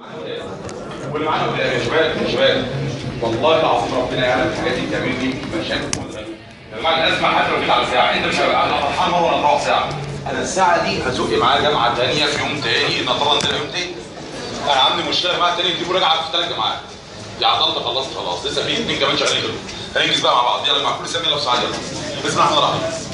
واللي معانا ولاد يا شباب يا شباب والله العظيم ربنا يعلم الحاجات دي بتعمل لي مشاكل يا جماعه الازمه حتى لو جيت على ساعه انت مش هبقى انا فرحان مره ولا تروح ساعه انا الساعه دي هزق معايا جامعه ثانيه في يوم تاني ان طبعا ده يوم تاني انا عندي مشكله يا جماعه تاني تجيبوا راجعه في ثلاث جامعات يا عطلت خلصت خلاص لسه في اثنين كمان شغالين كده هننجز بقى مع بعض يلا مع كل سامي لو سعاده بسم الله الرحمن الرحيم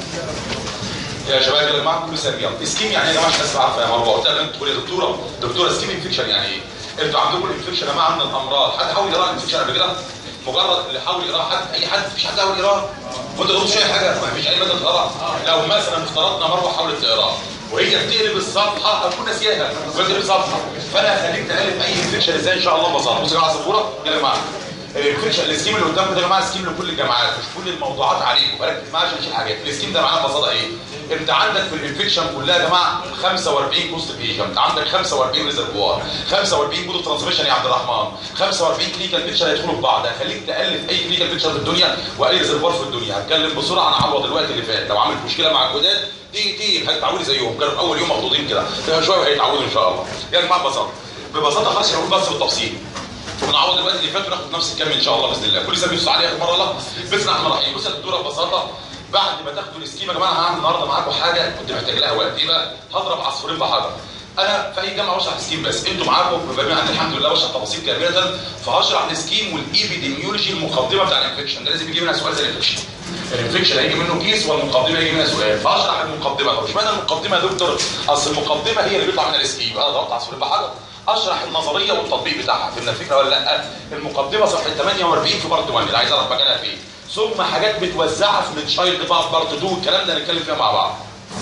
يا شباب يا جماعه كل سامي يلا اسكيم يعني ايه يا جماعه الناس عارفه يا مروه قلت لها انت تقول يا دكتوره دكتوره اسكيم انفكشن يعني ايه انتوا عندكم الانفكشن يا جماعه من الامراض حد حاول يقرا الانفكشن قبل كده مجرد اللي حاول يقرا حد اي حد مفيش حد حاول يقرا وانت تقول شويه حاجه ما فيش اي ماده تقرا لو مثلا افترضنا مروه حاولت تقرا وهي بتقلب الصفحه هتكون ناسياها بتقلب الصفحه فانا هخليك تقلب اي انفكشن ازاي ان شاء الله ببساطه بصوا يا جماعه السبوره يا جماعه الانفكشن السكيم اللي قدامكم ده يا جماعه سكيم لكل الجامعات مش كل الموضوعات عليكم فركز معايا عشان اشيل حاجات السكيم ده معناه ببساطه ايه انت عندك في الانفكشن كلها يا جماعه 45 بوست ايجنت انت عندك 45 ريزرفوار 45 بود ترانسميشن يا عبد الرحمن 45 كلينيكال بيكتشر هيدخلوا في بعض هخليك تالف اي كلينيكال بيكتشر في الدنيا واي ريزرفوار في الدنيا هتكلم بسرعه عن عوض الوقت اللي فات لو عامل مشكله مع الجداد دقيقتين هتتعودي زيهم كانوا في اول يوم مخطوطين كده شويه وهيتعودوا ان شاء الله يا جماعه ببساطه ببساطه خلاص هنقول بس بالتفصيل ونعوض الوقت اللي فات وناخد نفس الكم ان شاء الله باذن الله كل سنه بيبصوا عليها مره لا بسم الله الرحمن الرحيم بص يا دكتوره ببساطه بعد ما تاخدوا السكيما يا جماعه هعمل النهارده معاكم حاجه كنت محتاج لها وقت ايه بقى هضرب عصفورين بحجر انا في اي جامعه بشرح السكيم بس انتوا معاكم بما ان الحمد لله بشرح تفاصيل كامله فهشرح السكيم والايبيديميولوجي المقدمه بتاع الانفكشن ده لازم يجي منها سؤال زي الانفكشن الانفكشن هيجي منه كيس والمقدمه هيجي منها سؤال فهشرح المقدمه طب اشمعنى المقدمه يا دكتور اصل المقدمه هي اللي بيطلع منها السكيم انا ضربت عصفورين بحجر اشرح النظريه والتطبيق بتاعها فهمنا الفكره ولا لا المقدمه صفحه 48 في بارت 1 اللي عايز اعرف مكانها فين ثم حاجات متوزعه في التشايلد بقى بارت 2 الكلام ده هنتكلم فيها مع بعض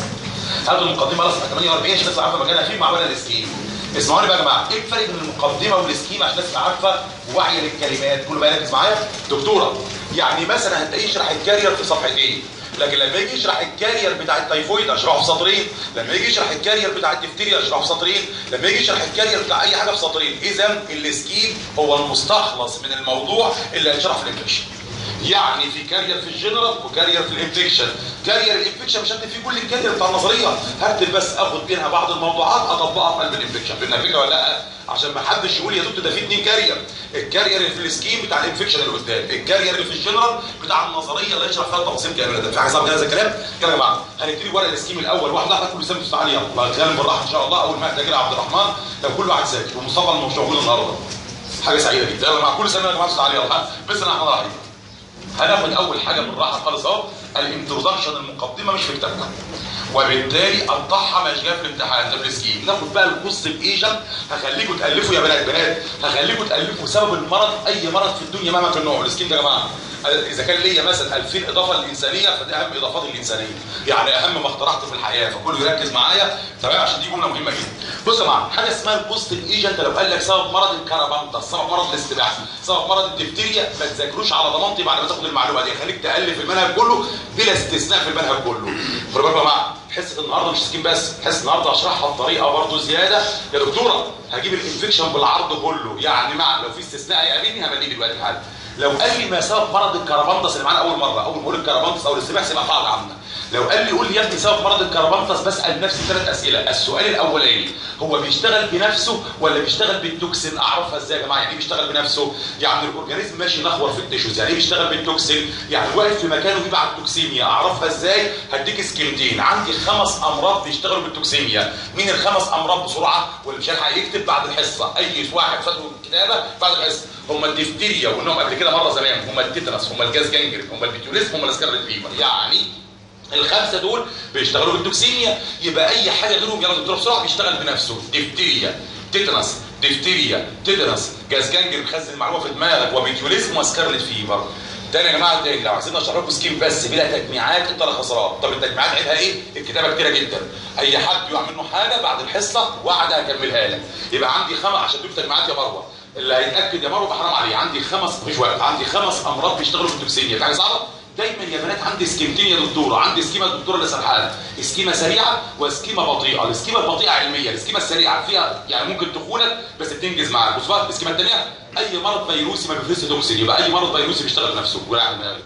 هذه المقدمه صفحه 48 عشان الناس عارفه مكانها فين مع بقى السكيم اسمعوني بقى يا جماعه ايه الفرق بين المقدمه والسكيم عشان الناس عارفه وواعيه للكلمات كله بقى يركز معايا دكتوره يعني مثلا هتلاقيه يشرح الكارير في صفحتين لكن لما يجي يشرح الكارير بتاع التيفويد اشرحه في سطرين لما يجي يشرح الكارير بتاع الدفتيريا اشرحه في سطرين لما يجي يشرح الكارير بتاع اي حاجه في سطرين اذا السكيم هو المستخلص من الموضوع اللي هيشرح في الانفكشن يعني في كارير في الجنرال وكارير في الانفكشن كارير الانفكشن مش هكتب فيه كل الكارير بتاع النظريه هكتب بس اخد منها بعض الموضوعات اطبقها في قلب الانفكشن فهمنا الفكره ولا لا عشان ما حدش يقول يا دكتور ده في اثنين كارير الكارير اللي في السكيم بتاع الانفكشن اللي قدام الكارير اللي في الجنرال بتاع النظريه اللي هيشرح فيها تفاصيل كامله ده في حاجه صعبه هذا الكلام يا جماعه هنبتدي ورق السكيم الاول واحده واحده كل سنه وانتم عليه يلا هنتكلم بالراحه ان شاء الله اول ما احتاج عبد الرحمن لو كل واحد ساكت ومصطفى مش موجود النهارده حاجه سعيده جدا يلا مع كل سنه يا جماعه وانتم عليه يلا بسم الله الرحمن الرحيم هناخد اول حاجه بالراحه خالص اهو الانترودكشن المقدمه مش في كتابنا وبالتالي اقطعها مش جايه في الامتحان ده في السكيم ناخد بقى القص بايجن هخليكم تالفوا يا بنات بنات هخليكم تالفوا سبب المرض اي مرض في الدنيا مهما كان نوعه السكيم ده يا جماعه اذا كان ليا مثلا 2000 اضافه للانسانيه فده اهم اضافات الانسانيه يعني اهم ما اخترعته في الحياه فكله يركز معايا تمام عشان دي جمله مهمه جدا بص يا جماعه حاجه اسمها البوست الايجنت لو قال لك سبب مرض الكربانتا سبب مرض الاستباحه سبب مرض الدفتيريا ما تذاكروش على ضمانتي بعد ما تاخد المعلومه دي خليك تالف المنهج كله بلا استثناء في المنهج كله خلي بالكم يا جماعه حصه النهارده مش سكين بس حصه النهارده هشرحها بطريقه برضه زياده يا دكتوره هجيب الانفكشن بالعرض كله يعني مع لو في استثناء هيقابلني همليه دلوقتي حالا لو قال لي ما سبب مرض الكربانتس اللي معانا اول مره اول ما اقول الكربانتس او الاستباحه يبقى قاعده عامه لو قال لي قول لي يا ابني سبب مرض الكربانتس بسال نفسي ثلاث اسئله السؤال الاولاني هو بيشتغل بنفسه ولا بيشتغل بالتوكسين اعرفها ازاي يا جماعه يعني ايه بيشتغل بنفسه يعني الاورجانيزم ماشي نخور في التيشوز يعني ايه بيشتغل بالتوكسين يعني واقف في مكانه بيبعت توكسيميا اعرفها ازاي هديك سكيمتين عندي خمس امراض بيشتغلوا بالتوكسيميا مين الخمس امراض بسرعه واللي مش هيلحق يكتب بعد الحصه اي واحد فاته الكتابه بعد الحصه هم الدفتيريا وانهم قبل كده مره زمان هم التترس هم الجاز جانجرين هم البيتيوليزم هم الاسكارلت فيفر يعني الخمسه دول بيشتغلوا بالتوكسيميا يبقى اي حاجه غيرهم يلا دكتور بسرعه بيشتغل بنفسه دفتيريا تيتانس دفتيريا تيتانس جاز جانجر مخزن المعلومه في دماغك وبيتيوليزم واسكارلت فيفر تاني يا جماعه تاني لو عايزين اشرح لكم سكيم بس بلا تجميعات انت اللي خسران طب التجميعات عيبها ايه؟ الكتابه كتيره جدا اي حد يقع منه حاجه بعد الحصه وعد هكملها لك يبقى عندي خمس عشان دول تجميعات يا مروه اللي هيتاكد يا مروه حرام عليه عندي خمس مش وقت عندي خمس امراض بيشتغلوا بالتوكسيميا في حاجه صعبه دايما يا بنات عندي سكيمتين يا دكتوره عندي سكيمه الدكتوره اللي سرحانه سكيمه سريعه وسكيمه بطيئه السكيمه البطيئه علميه السكيمه السريعه فيها يعني ممكن تخونك بس بتنجز معاك بص بقى السكيمه الثانيه اي مرض فيروسي ما بيفرزش توكسين يبقى اي مرض فيروسي بيشتغل بنفسه ولا دماغي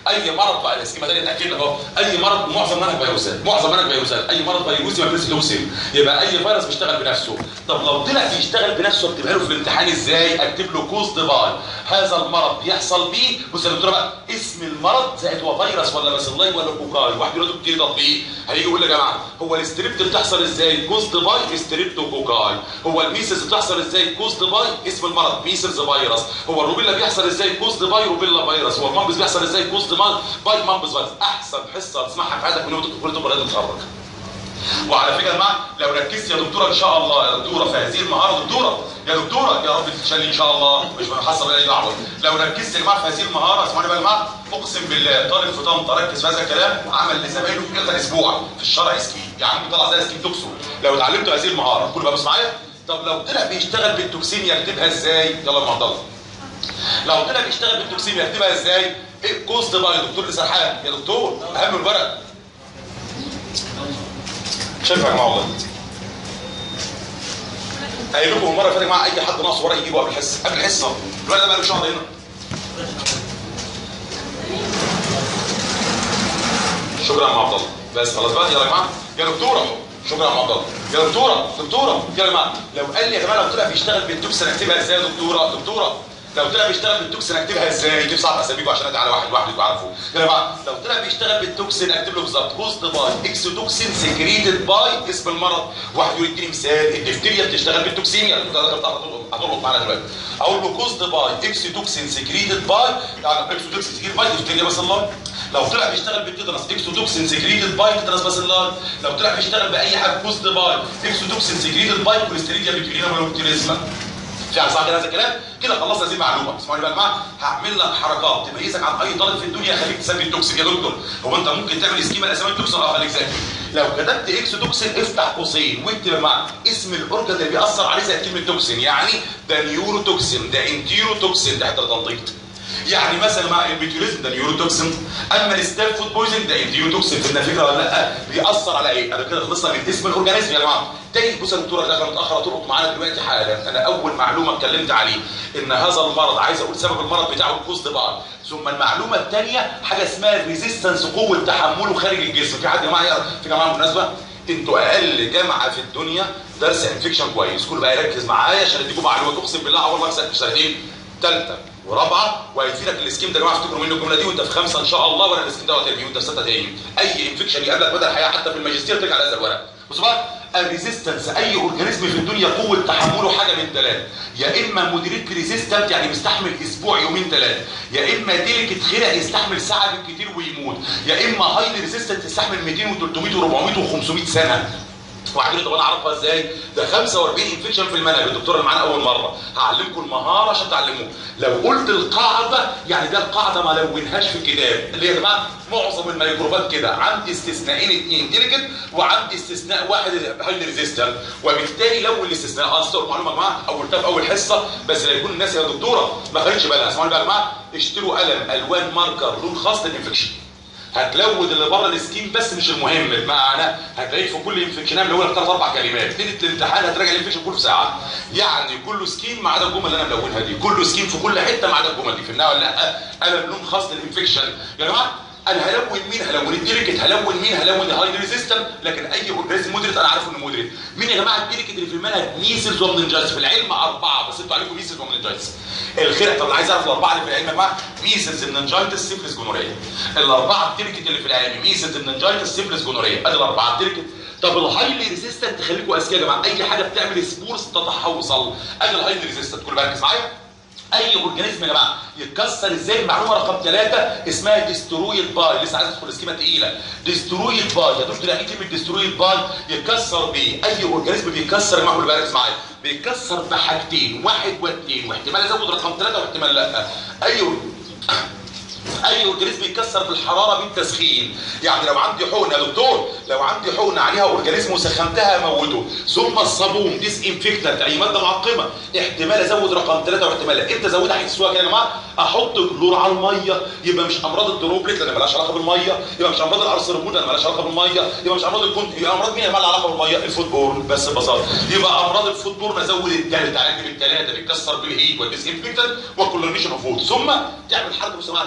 اي مرض بقى الاسكيما ده نتاكد لك اهو اي مرض معظم منهج فيروسات معظم منهج فيروسات اي مرض فيروسي ما فيش توكسين يبقى اي فيروس بيشتغل بنفسه طب لو طلع بيشتغل بنفسه اكتبها له في الامتحان ازاي اكتب له كوز باي هذا المرض بيحصل بيه بص يا دكتوره بقى اسم المرض زائد هو فيروس ولا باسيلاي ولا كوكاي واحد يقول له كده تطبيق هيجي يقول يا جماعه هو الاستريبت بتحصل ازاي كوز باي استريبت وكوكاي هو الميسلز بتحصل ازاي كوز باي اسم المرض ميسلز فيروس هو الروبيلا بيحصل ازاي كوز باي روبيلا فيروس هو المامبس بيحصل ازاي كوز باي مامبس فيروس احسن حصه تسمعها في حياتك من يوم كل طب لازم تتخرج وعلى فكره يا جماعه لو ركزت يا دكتوره ان شاء الله يا دكتوره في هذه المهاره دكتوره يا دكتوره يا رب تتشلي ان شاء الله مش بنحصل اي دعوه لو ركزت يا جماعه في هذه المهاره اسمعوني بقى يا جماعه اقسم بالله طالب في طنطا ركز في هذا الكلام وعمل لزمايله في كذا اسبوع في الشرع سكين يعني بيطلع زي سكين توكسو لو اتعلمتوا هذه المهاره كل بقى بص معايا طب لو طلع بيشتغل بالتوكسين يكتبها ازاي يلا يا عبد الله لو طلع بيشتغل بالتوكسين يكتبها ازاي ايه كوست بقى يا دكتور سرحان يا دكتور اهم الورق شايفك مع والله قايل لكم المره اللي فاتت مع اي حد ناقص ورق يجيبه قبل الحصه قبل الحصه الولد ده بقى له شهر هنا شكرا يا عبد الله بس خلاص بقى يلا يا جماعه يا دكتوره شكرا يا عبد الله يا دكتوره دكتوره يا جماعه لو قال لي يا جماعه لو طلع بيشتغل بالتوكس هنكتبها ازاي يا دكتوره دكتوره لو طلع بيشتغل بالتوكسين اكتبها ازاي؟ دي صعب اساميكم عشان ادي على واحد واحد يبقوا عارفوه. يا جماعه لو طلع بيشتغل بالتوكسين اكتب له بالظبط كوست باي اكسوتوكسين سكريتد باي اسم المرض. واحد يقول اديني مثال الدفتيريا بتشتغل بالتوكسين يعني هتربط معانا دلوقتي. اقول له كوست باي اكسوتوكسين سكريتد باي يعني اكسوتوكسين سكريتد باي دفتيريا بس الله. لو طلع بيشتغل بالتيتانس اكسوتوكسين سكريتد باي تيتانس بس الله. لو طلع بيشتغل باي حاجه كوست باي اكسوتوكسين سكريتد باي كوليستيريديا بكتيريا ولا في على صح كده هذا الكلام كده خلصنا هذه المعلومه اسمعوني بقى يا جماعه هعمل لك حركات تميزك عن اي طالب في الدنيا خليك تسمي التوكسين يا دكتور هو انت ممكن تعمل اسكيما لاسامي التوكسين اه خليك ذكي لو كتبت اكس توكسين افتح قوسين واكتب يا جماعه اسم الاورجن اللي بيأثر عليه زي كلمه توكسين يعني ده نيورو توكسين ده انتيرو توكسين ده حته تنطيط يعني مثلا مع البيتيوليزم ده نيوروتوكسين اما الستاف فود بويزن ده نيوروتوكسين فهمنا الفكره ولا لا بيأثر على ايه انا كده خلصنا من اسم الاورجانيزم يا جماعه تاني بص يا دكتوره داخله متاخر هتلقط معانا دلوقتي حالا انا اول معلومه اتكلمت عليه ان هذا المرض عايز اقول سبب المرض بتاعه الكوست بعض ثم المعلومه الثانيه حاجه اسمها ريزيستنس قوه تحمله خارج الجسم في حد يا جماعه يعرف في جماعه بالمناسبه انتوا اقل جامعه في الدنيا درس انفكشن كويس كل بقى يركز معايا عشان اديكم معلومات اقسم بالله اول مره في سنتين ثالثه ورابعه وهيفيدك الاسكيم ده يا جماعه افتكروا منه الجمله دي وانت في خمسه ان شاء الله ولا الاسكيم ده ترمي وانت في سته تاني اي انفكشن يقابلك بدل الحياه حتى في الماجستير ترجع على هذا الورق بصوا بقى الريزيستنس اي اورجانيزم في الدنيا قوه تحمله حاجه من ثلاثه يا اما مودريت ريزيستنت يعني بيستحمل اسبوع يومين ثلاثه يا اما ديليكت خرق يستحمل ساعه بالكثير ويموت يا اما هايلي ريزيستنت يستحمل 200 و300 و400 و500 سنه واحد يقول طب انا اعرفها ازاي؟ ده 45 انفكشن في المنهج الدكتور اللي معانا اول مره هعلمكم المهاره عشان تعلموه لو قلت القاعده يعني ده القاعده ما لونهاش في الكتاب اللي هي يا جماعه معظم الميكروبات كده عندي استثنائين اثنين ديليكت وعندي استثناء واحد هاي ريزيستنت وبالتالي لو الاستثناء اه استوى المعلومه يا جماعه قلتها في اول حصه بس لا يكون الناس يا دكتوره ما خدتش بالها اسمعوني بقى يا جماعه اشتروا قلم الوان ماركر لون خاص للانفكشن هتلود اللي بره السكين بس مش المهم بمعنى هتلاقيك في كل انفكشن ملون لك ثلاث اربع كلمات ليله الامتحان هتراجع الانفكشن كله في ساعه يعني كله سكين ما عدا الجمل اللي انا ملونها دي كله سكين في كل حته ما عدا الجمل دي فهمناها ولا لا انا لون خاص للانفكشن يا جماعه انا هلون مين هلون الديليكت هلون مين هلون هاي ريزيستنت لكن اي اورجانيزم مودريت انا عارف انه مودريت مين يا جماعه الديليكت اللي في المنهج ميسلز ومننجايتس في العلم اربعه بس انتوا عليكم ميسلز ومننجايتس الخير طب انا عايز اعرف الاربعه اللي في العلم يا جماعه ميسلز مننجايتس سيفلس جونوريا الاربعه الديليكت اللي في العلم ميسلز مننجايتس سيفلس جونوريا ادي الاربعه الديليكت طب الهايلي ريزيستنت خليكم اذكياء يا جماعه اي حاجه بتعمل سبورز تتحوصل ادي الهايلي ريزيستنت كل بالك معايا اي اورجانيزم يا جماعه يتكسر ازاي المعلومه رقم ثلاثه اسمها ديسترويد باي لسه عايز ادخل سكيمه تقيله ديسترويد باي يا دكتور يعني ايه كلمه ديسترويد باي يتكسر بايه اي اورجانيزم بيتكسر يا جماعه خلي بالك معايا بيتكسر بحاجتين واحد واثنين واحتمال ازود رقم ثلاثه واحتمال لا اي اي اورجانيزم يتكسر بالحراره بالتسخين يعني لو عندي حقنه يا دكتور لو عندي حقنه عليها اورجانيزم وسخنتها اموته ثم الصابون ديس انفكتنت اي ماده معقمه احتمال ازود رقم ثلاثه واحتمال لا امتى ازودها هيحسوها كده يا جماعه احط كلور على الميه يبقى مش امراض الدروبلت لان مالهاش علاقه بالميه يبقى مش امراض الارثروبود لان مالهاش علاقه بالميه يبقى مش امراض الكونت يبقى امراض مين اللي مالها علاقه بالميه الفوتبول بس ببساطه يبقى امراض الفوتبول ازود الثالث علاج بالثلاثه بيتكسر بالهيت والديس انفكتنت والكولونيشن اوف فود ثم تعمل حركه بص انا اتعلمت دايما في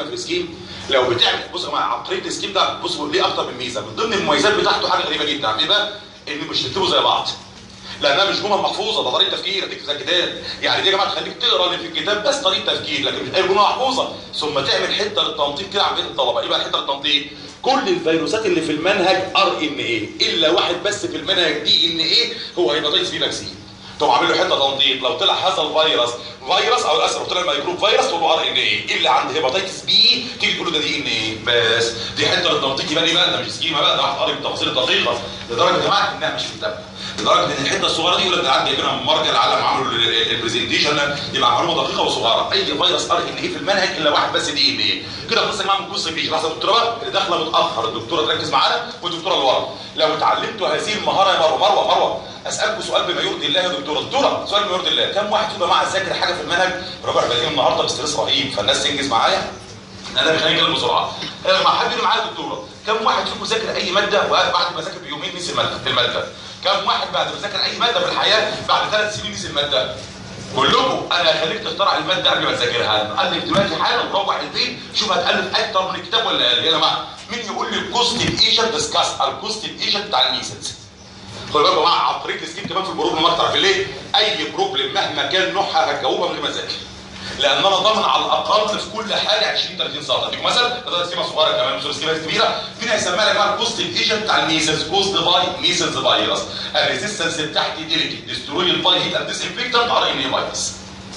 في السكيم لو بتعمل بص يا جماعه عبقريه السكيم ده بص ليه اكتر من ميزه من ضمن المميزات بتاعته حاجه غريبه جدا ايه بقى ان مش تكتبوا زي بعض لانها مش جمل محفوظه ده طريقه تفكير اديك زي الكتاب يعني دي يا جماعه تخليك تقرا اللي في الكتاب بس طريقه تفكير لكن مش اي جمله محفوظه ثم تعمل حته للتنطيط كده عن بقيه الطلبه ايه بقى الحته للتنطيط كل الفيروسات اللي في المنهج ار ان ايه الا واحد بس في المنهج دي ان ايه هو هيباتيتس بي فاكسين تقوم عامل له حته تنطيط لو طلع حصل فيروس فيروس او اسف لو طلع ميكروب فيروس تقول له ار ان ايه الا عند هيباتيتس بي تيجي تقول له ده دي ان ايه بس دي حته للتنطيط يبقى ايه بقى ده مش سكيما بقى ده واحد قاري بالتفاصيل الدقيقه لدرجه يا جماعه انها مش متبقى لدرجه ان الحته الصغيره دي يقول لك ده عندي جايبينها من مرجع العالم عملوا البرزنتيشن يبقى معلومه دقيقه وصغيره اي فيروس ار ان ايه في المنهج الا واحد بس دي ان ايه كده خلاص يا جماعه من قصه بيجي لحظه الدكتوره بقى اللي داخله متاخر الدكتوره تركز معانا والدكتوره اللي ورا لو اتعلمتوا هذه المهاره يا مروه مروه مروه اسالكم سؤال بما يرضي الله يا دكتوره دكتوره سؤال بما يرضي الله كم واحد فينا مع ذاكر حاجه في المنهج ربع بادئين النهارده بستريس رهيب فالناس تنجز معايا انا مش هنتكلم بسرعه مع حد اللي معايا دكتوره كم واحد فيكم ذاكر اي ماده وبعد ما ذاكر بيومين نسي الماده في الماده كم واحد بعد ما ذاكر اي ماده في الحياه بعد ثلاث سنين نسي الماده كلكم انا هخليك تخترع الماده قبل ما تذاكرها قلب دلوقتي حالا وروح البيت شوف هتالف اكتر من الكتاب ولا اقل يا جماعه مين يقول لي الكوست ايجنت ديسكاس الكوست ايجنت بتاع الميسلز خلي بالكم يا جماعه عبقريه السكيم كمان في البروبلم اكتر في ليه؟ اي بروبلم مهما كان نوعها هتجاوبها من غير ما تذاكر لان انا ضامن على الاقل في كل حاجه 20 30 سطر اديكم مثلا ده سكيمه صغيره كمان مش سكيمه كبيره فينا يسميها يا جماعه الكوست ايجنت بتاع الميسلز كوست باي ميسلز فيروس الريزيستنس بتاعتي ديليتي ديستروي الباي هيت اند ديسانفكتنت ار ان اي فيروس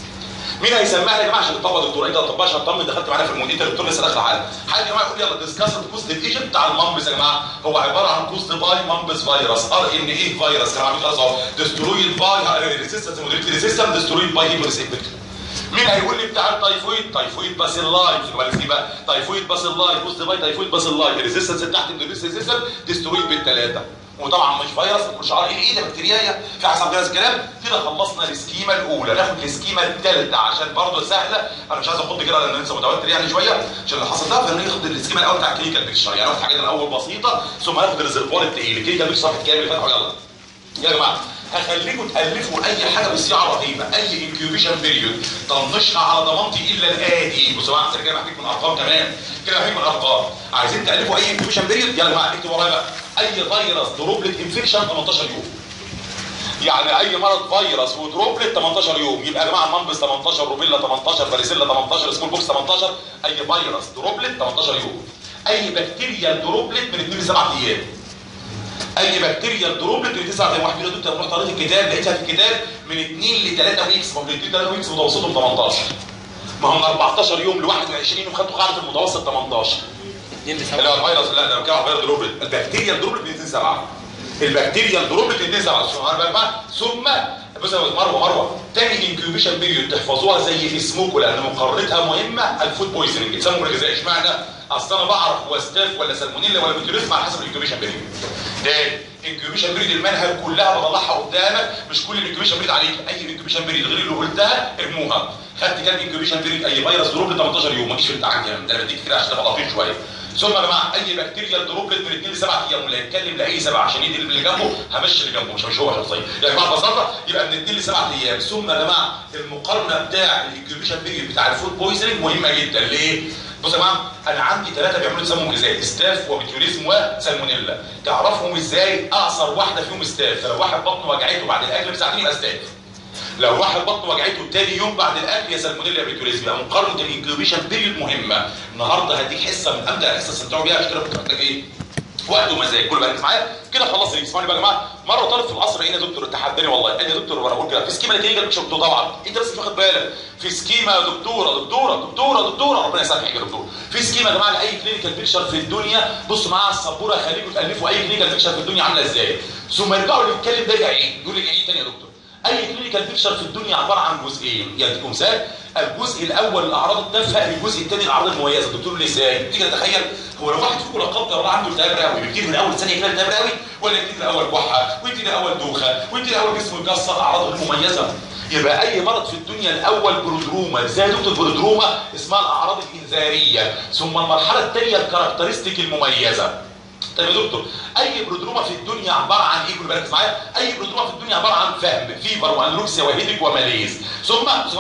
مين هيسمعها يا جماعه عشان تطبق دكتور انت طبقش عشان تطمن دخلت معانا في المدير الدكتور لسه داخل حالا حد يا جماعه يقول يلا ديسكاس الكوست ايجنت بتاع المامبس يا جماعه هو عباره عن كوست باي مامبس فيروس ار ان اي فيروس كان عامل خلاص اهو ديستروي الباي ريزيستنس مودريتي ريزيستنس ديستروي الباي هيت ديسانفكتنت مين هيقول لي بتاع التايفويد تايفويد باسيلاي في بالك دي بقى تايفويد باسيلاي بوست باي تايفويد باسيلاي الريزيستنس بتاعت الريزيستنس ديسترويد بالثلاثه وطبعا مش فيروس مش عارف ايه ايه ده بكتيريا في حسب كده الكلام كده خلصنا السكيما الاولى ناخد السكيما الثالثه عشان برضه سهله انا مش عايز اخد كده لان لسه متوتر يعني شويه عشان اللي حصل ده فناخد السكيما الاول بتاع الكلينيكال بيكشر يعني ناخد حاجات الاول بسيطه ثم ناخد الريزرفوار الثقيل الكلينيكال بيكشر صفحه كامل فتحوا يلا يا جماعه هخليكم تالفوا اي حاجه بصياعه رهيبه اي انكيوبيشن بيريود طنشها على ضمانتي الا الاتي بصوا معايا كده محتاج من ارقام كمان كده محتاج من ارقام عايزين تالفوا اي انكيوبيشن بيريود يلا يا جماعه اكتبوا ورايا بقى اي فيروس دروبلت انفكشن 18 يوم يعني اي مرض فيروس ودروبلت 18 يوم يبقى يا جماعه مامبس 18 روبيلا 18 فاريسيلا 18 سكول بوكس 18 اي فيروس دروبلت 18 يوم اي بكتيريا دروبلت من 2 ل 7 ايام اي بكتيريا دروبلت من 9 ايام واحد يقول دكتور رحت قريت الكتاب لقيتها في الكتاب من 2 ل 3 ويكس ما هو من 2 ل 3 ويكس متوسطهم 18 ما هم 14 يوم ل 21 وخدتوا قاعده المتوسط 18 اللي هو الفيروس لا ده بتكلم على فيروس دروبلت البكتيريا الدروبلت من 2 7 البكتيريا الدروبلت من 2 7 ثم بص يا مروه مروه تاني انكيوبيشن بيريود تحفظوها زي اسمكم لان مقارنتها مهمه الفود بويزنج السموم الغذائي اشمعنى؟ اصل انا بعرف هو ستاف ولا سالمونيلا ولا بيتيوليزم على حسب الانكيوبيشن بيريود ده انكيوبيشن بيريود المنهج كلها بطلعها قدامك مش كل الانكيوبيشن بيريود عليك اي انكيوبيشن بيريود غير اللي قلتها ارموها خدت كام انكيوبيشن بيريود اي فيروس دروب 18 يوم ما تجيش في الامتحان كده ده انا بديك كده عشان تبقى لطيف شويه ثم يا جماعه اي بكتيريا دروبلت من 2 ل 7 ايام ولا يتكلم لاي سبعه عشان يدي اللي جنبه همشي اللي جنبه مش مش هو شخصيا يا جماعه ببساطه يبقى من 2 ل 7 ايام ثم يا جماعه المقارنه بتاع الانكيوبيشن بيريود بتاع الفود بويزنج مهمه جدا ليه؟ بصوا يا جماعه انا عندي ثلاثه بيعملوا تسمم غذائي ستاف وبيتيوليزم وسالمونيلا تعرفهم ازاي اقصر واحده فيهم ستاف فلو واحد بطنه وجعته بعد الاكل بساعتين يبقى ستاف لو واحد بطنه وجعته تاني يوم بعد الاكل يا سالمونيلا يا بيتيوليزم يبقى مقارنه الانكيوبيشن بيريود مهمه النهارده هديك حصه من امتع الحصه استمتعوا بيها عشان كده كنت محتاج ايه؟ وقت ومزاج كل بقى معايا كده خلص اسمعني بقى يا جماعه مره طالب في القصر هنا دكتور تحداني والله قال لي يا دكتور وانا بقول كده في سكيما نتيجه مش دكتور طبعا انت بس مش واخد بالك في سكيما يا دكتوره دكتوره دكتوره دكتوره ربنا يسامحك يا دكتور في سكيما يا جماعه لاي كلينيكال بيكشر في الدنيا بصوا معايا على السبوره خليكم تالفوا اي كلينيكال بيكشر في الدنيا عامله ازاي ثم يرجعوا يتكلم ده يعيد يقول لي ايه تاني يا دكتور اي كلينيكال بيكشر في الدنيا عباره عن جزئين يديكم مثال الجزء الاول الاعراض التافهه الجزء الثاني الاعراض المميزه الدكتور ليه ازاي تيجي تتخيل هو لو واحد فيكم لا قدر الله عنده التهاب رئوي بيبتدي من اول ثانيه كده التهاب رئوي ولا يبتدي من اول كحه ويبتدي من اول دوخه ويبتدي من اول جسمه يكسر اعراض غير مميزه يبقى اي مرض في الدنيا الاول برودروما ازاي دكتور برودروما اسمها الاعراض الانذاريه ثم المرحله الثانيه الكاركترستيك المميزه طيب يا دكتور اي برودروما في الدنيا عباره عن ايه كل بالك معايا اي برودروما في الدنيا عباره عن فهم فيبر وانلوكسيا وهيدك وماليز ثم ثم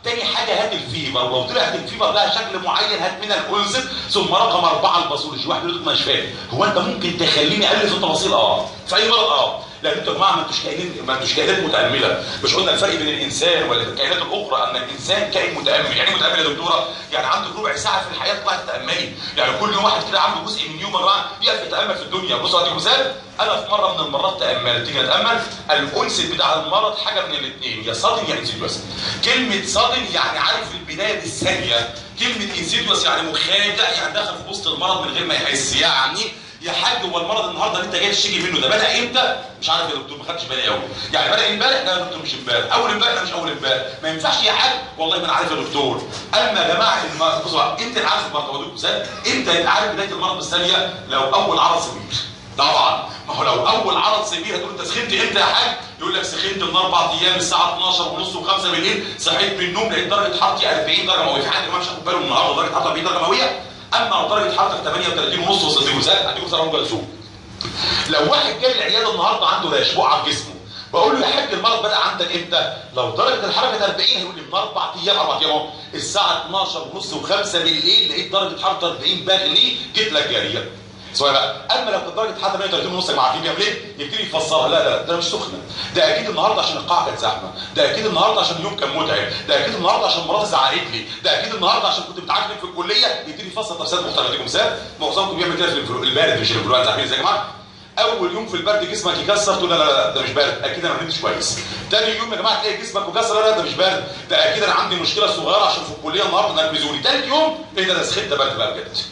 تاني حاجه هات الفيبر ولو طلعت الفيبر ده شكل معين هات منها الانسد ثم رقم اربعه الباثولوجي واحد يقول لك مش فاهم هو انت ممكن تخليني الف التفاصيل اه في اي مرض اه لان انتوا يا جماعه ما انتوش كائنين ما انتوش كائنات متامله مش قلنا الفرق بين الانسان ولا الكائنات الاخرى ان الانسان كائن متامل يعني ايه متامل يا دكتوره يعني عنده ربع ساعه في الحياه تطلع تتاملي يعني كل يوم واحد كده عنده جزء من يوم الرعب يقف يتامل في الدنيا بصوا اديكم مثال انا في مره من المرات تاملت تيجي اتامل الانس بتاع المرض حاجه من الاثنين يا صادم يا انسيدوس كلمه صادم يعني عارف البدايه بالثانيه كلمه انسيدوس يعني مخادع يعني دخل في وسط المرض من غير ما يحس يعني يا حاج هو المرض النهارده اللي انت جاي تشتكي منه ده بدا امتى؟ مش عارف يا دكتور ما خدتش بالي قوي يعني بدا امبارح لا يا دكتور مش امبارح اول امبارح لا مش اول امبارح ما ينفعش يا حاج والله ما انا عارف يا دكتور اما يا جماعه الم- بصوا امتى انا عارف المرض هو ازاي؟ امتى انت عارف بدايه المرض بالثانيه لو اول عرض سمير طبعا ما هو لو اول عرض سمير هتقول انت سخنت امتى يا حاج؟ يقول لك سخنت من اربع ايام الساعه 12 ونص و5 بالليل صحيت من النوم لقيت درجه حرارتي 40 درجه مئويه في حد ما مش هاخد باله النهارده درجه حرارتي 40 درجه مئويه اما لو درجه حرارتك 38 ونص وصلت مثال هديكم مثال اهو جلسوه لو واحد جاي العياده النهارده عنده ريش بقعه في جسمه بقول له يا حاج المرض بدا عندك امتى؟ لو درجه الحراره 40 هيقول لي من اربع ايام اربع ايام اهو الساعه 12 ونص و5 بالليل لقيت درجه حراره 40 باغلي جيت لك جاريه سؤال بقى اما لو كانت درجه حراره 38 ونص يا جماعه بيعمل ايه؟ يبتدي يفسرها لا لا ده مش سخنه ده اكيد النهارده عشان القاعه كانت زحمه ده اكيد النهارده عشان اليوم كان متعب ده اكيد النهارده عشان مراتي زعقت لي ده اكيد النهارده عشان كنت بتعاقب في الكليه يبتدي يفسر تفسيرات مختلفه اديكم مثال معظمكم بيعمل كده في الفلو- البارد مش الانفلونزا عارفين ازاي يا جماعه اول يوم في البرد جسمك يكسر تقول لا لا لا ده مش برد اكيد انا ما نمتش كويس تاني يوم يا جماعه تلاقي جسمك مكسر لا لا ده مش برد ده اكيد انا عندي مشكله صغيره عشان في الكليه النهارده نرفزوني تالت يوم ايه ده ده سخنت ده برد بقى بجد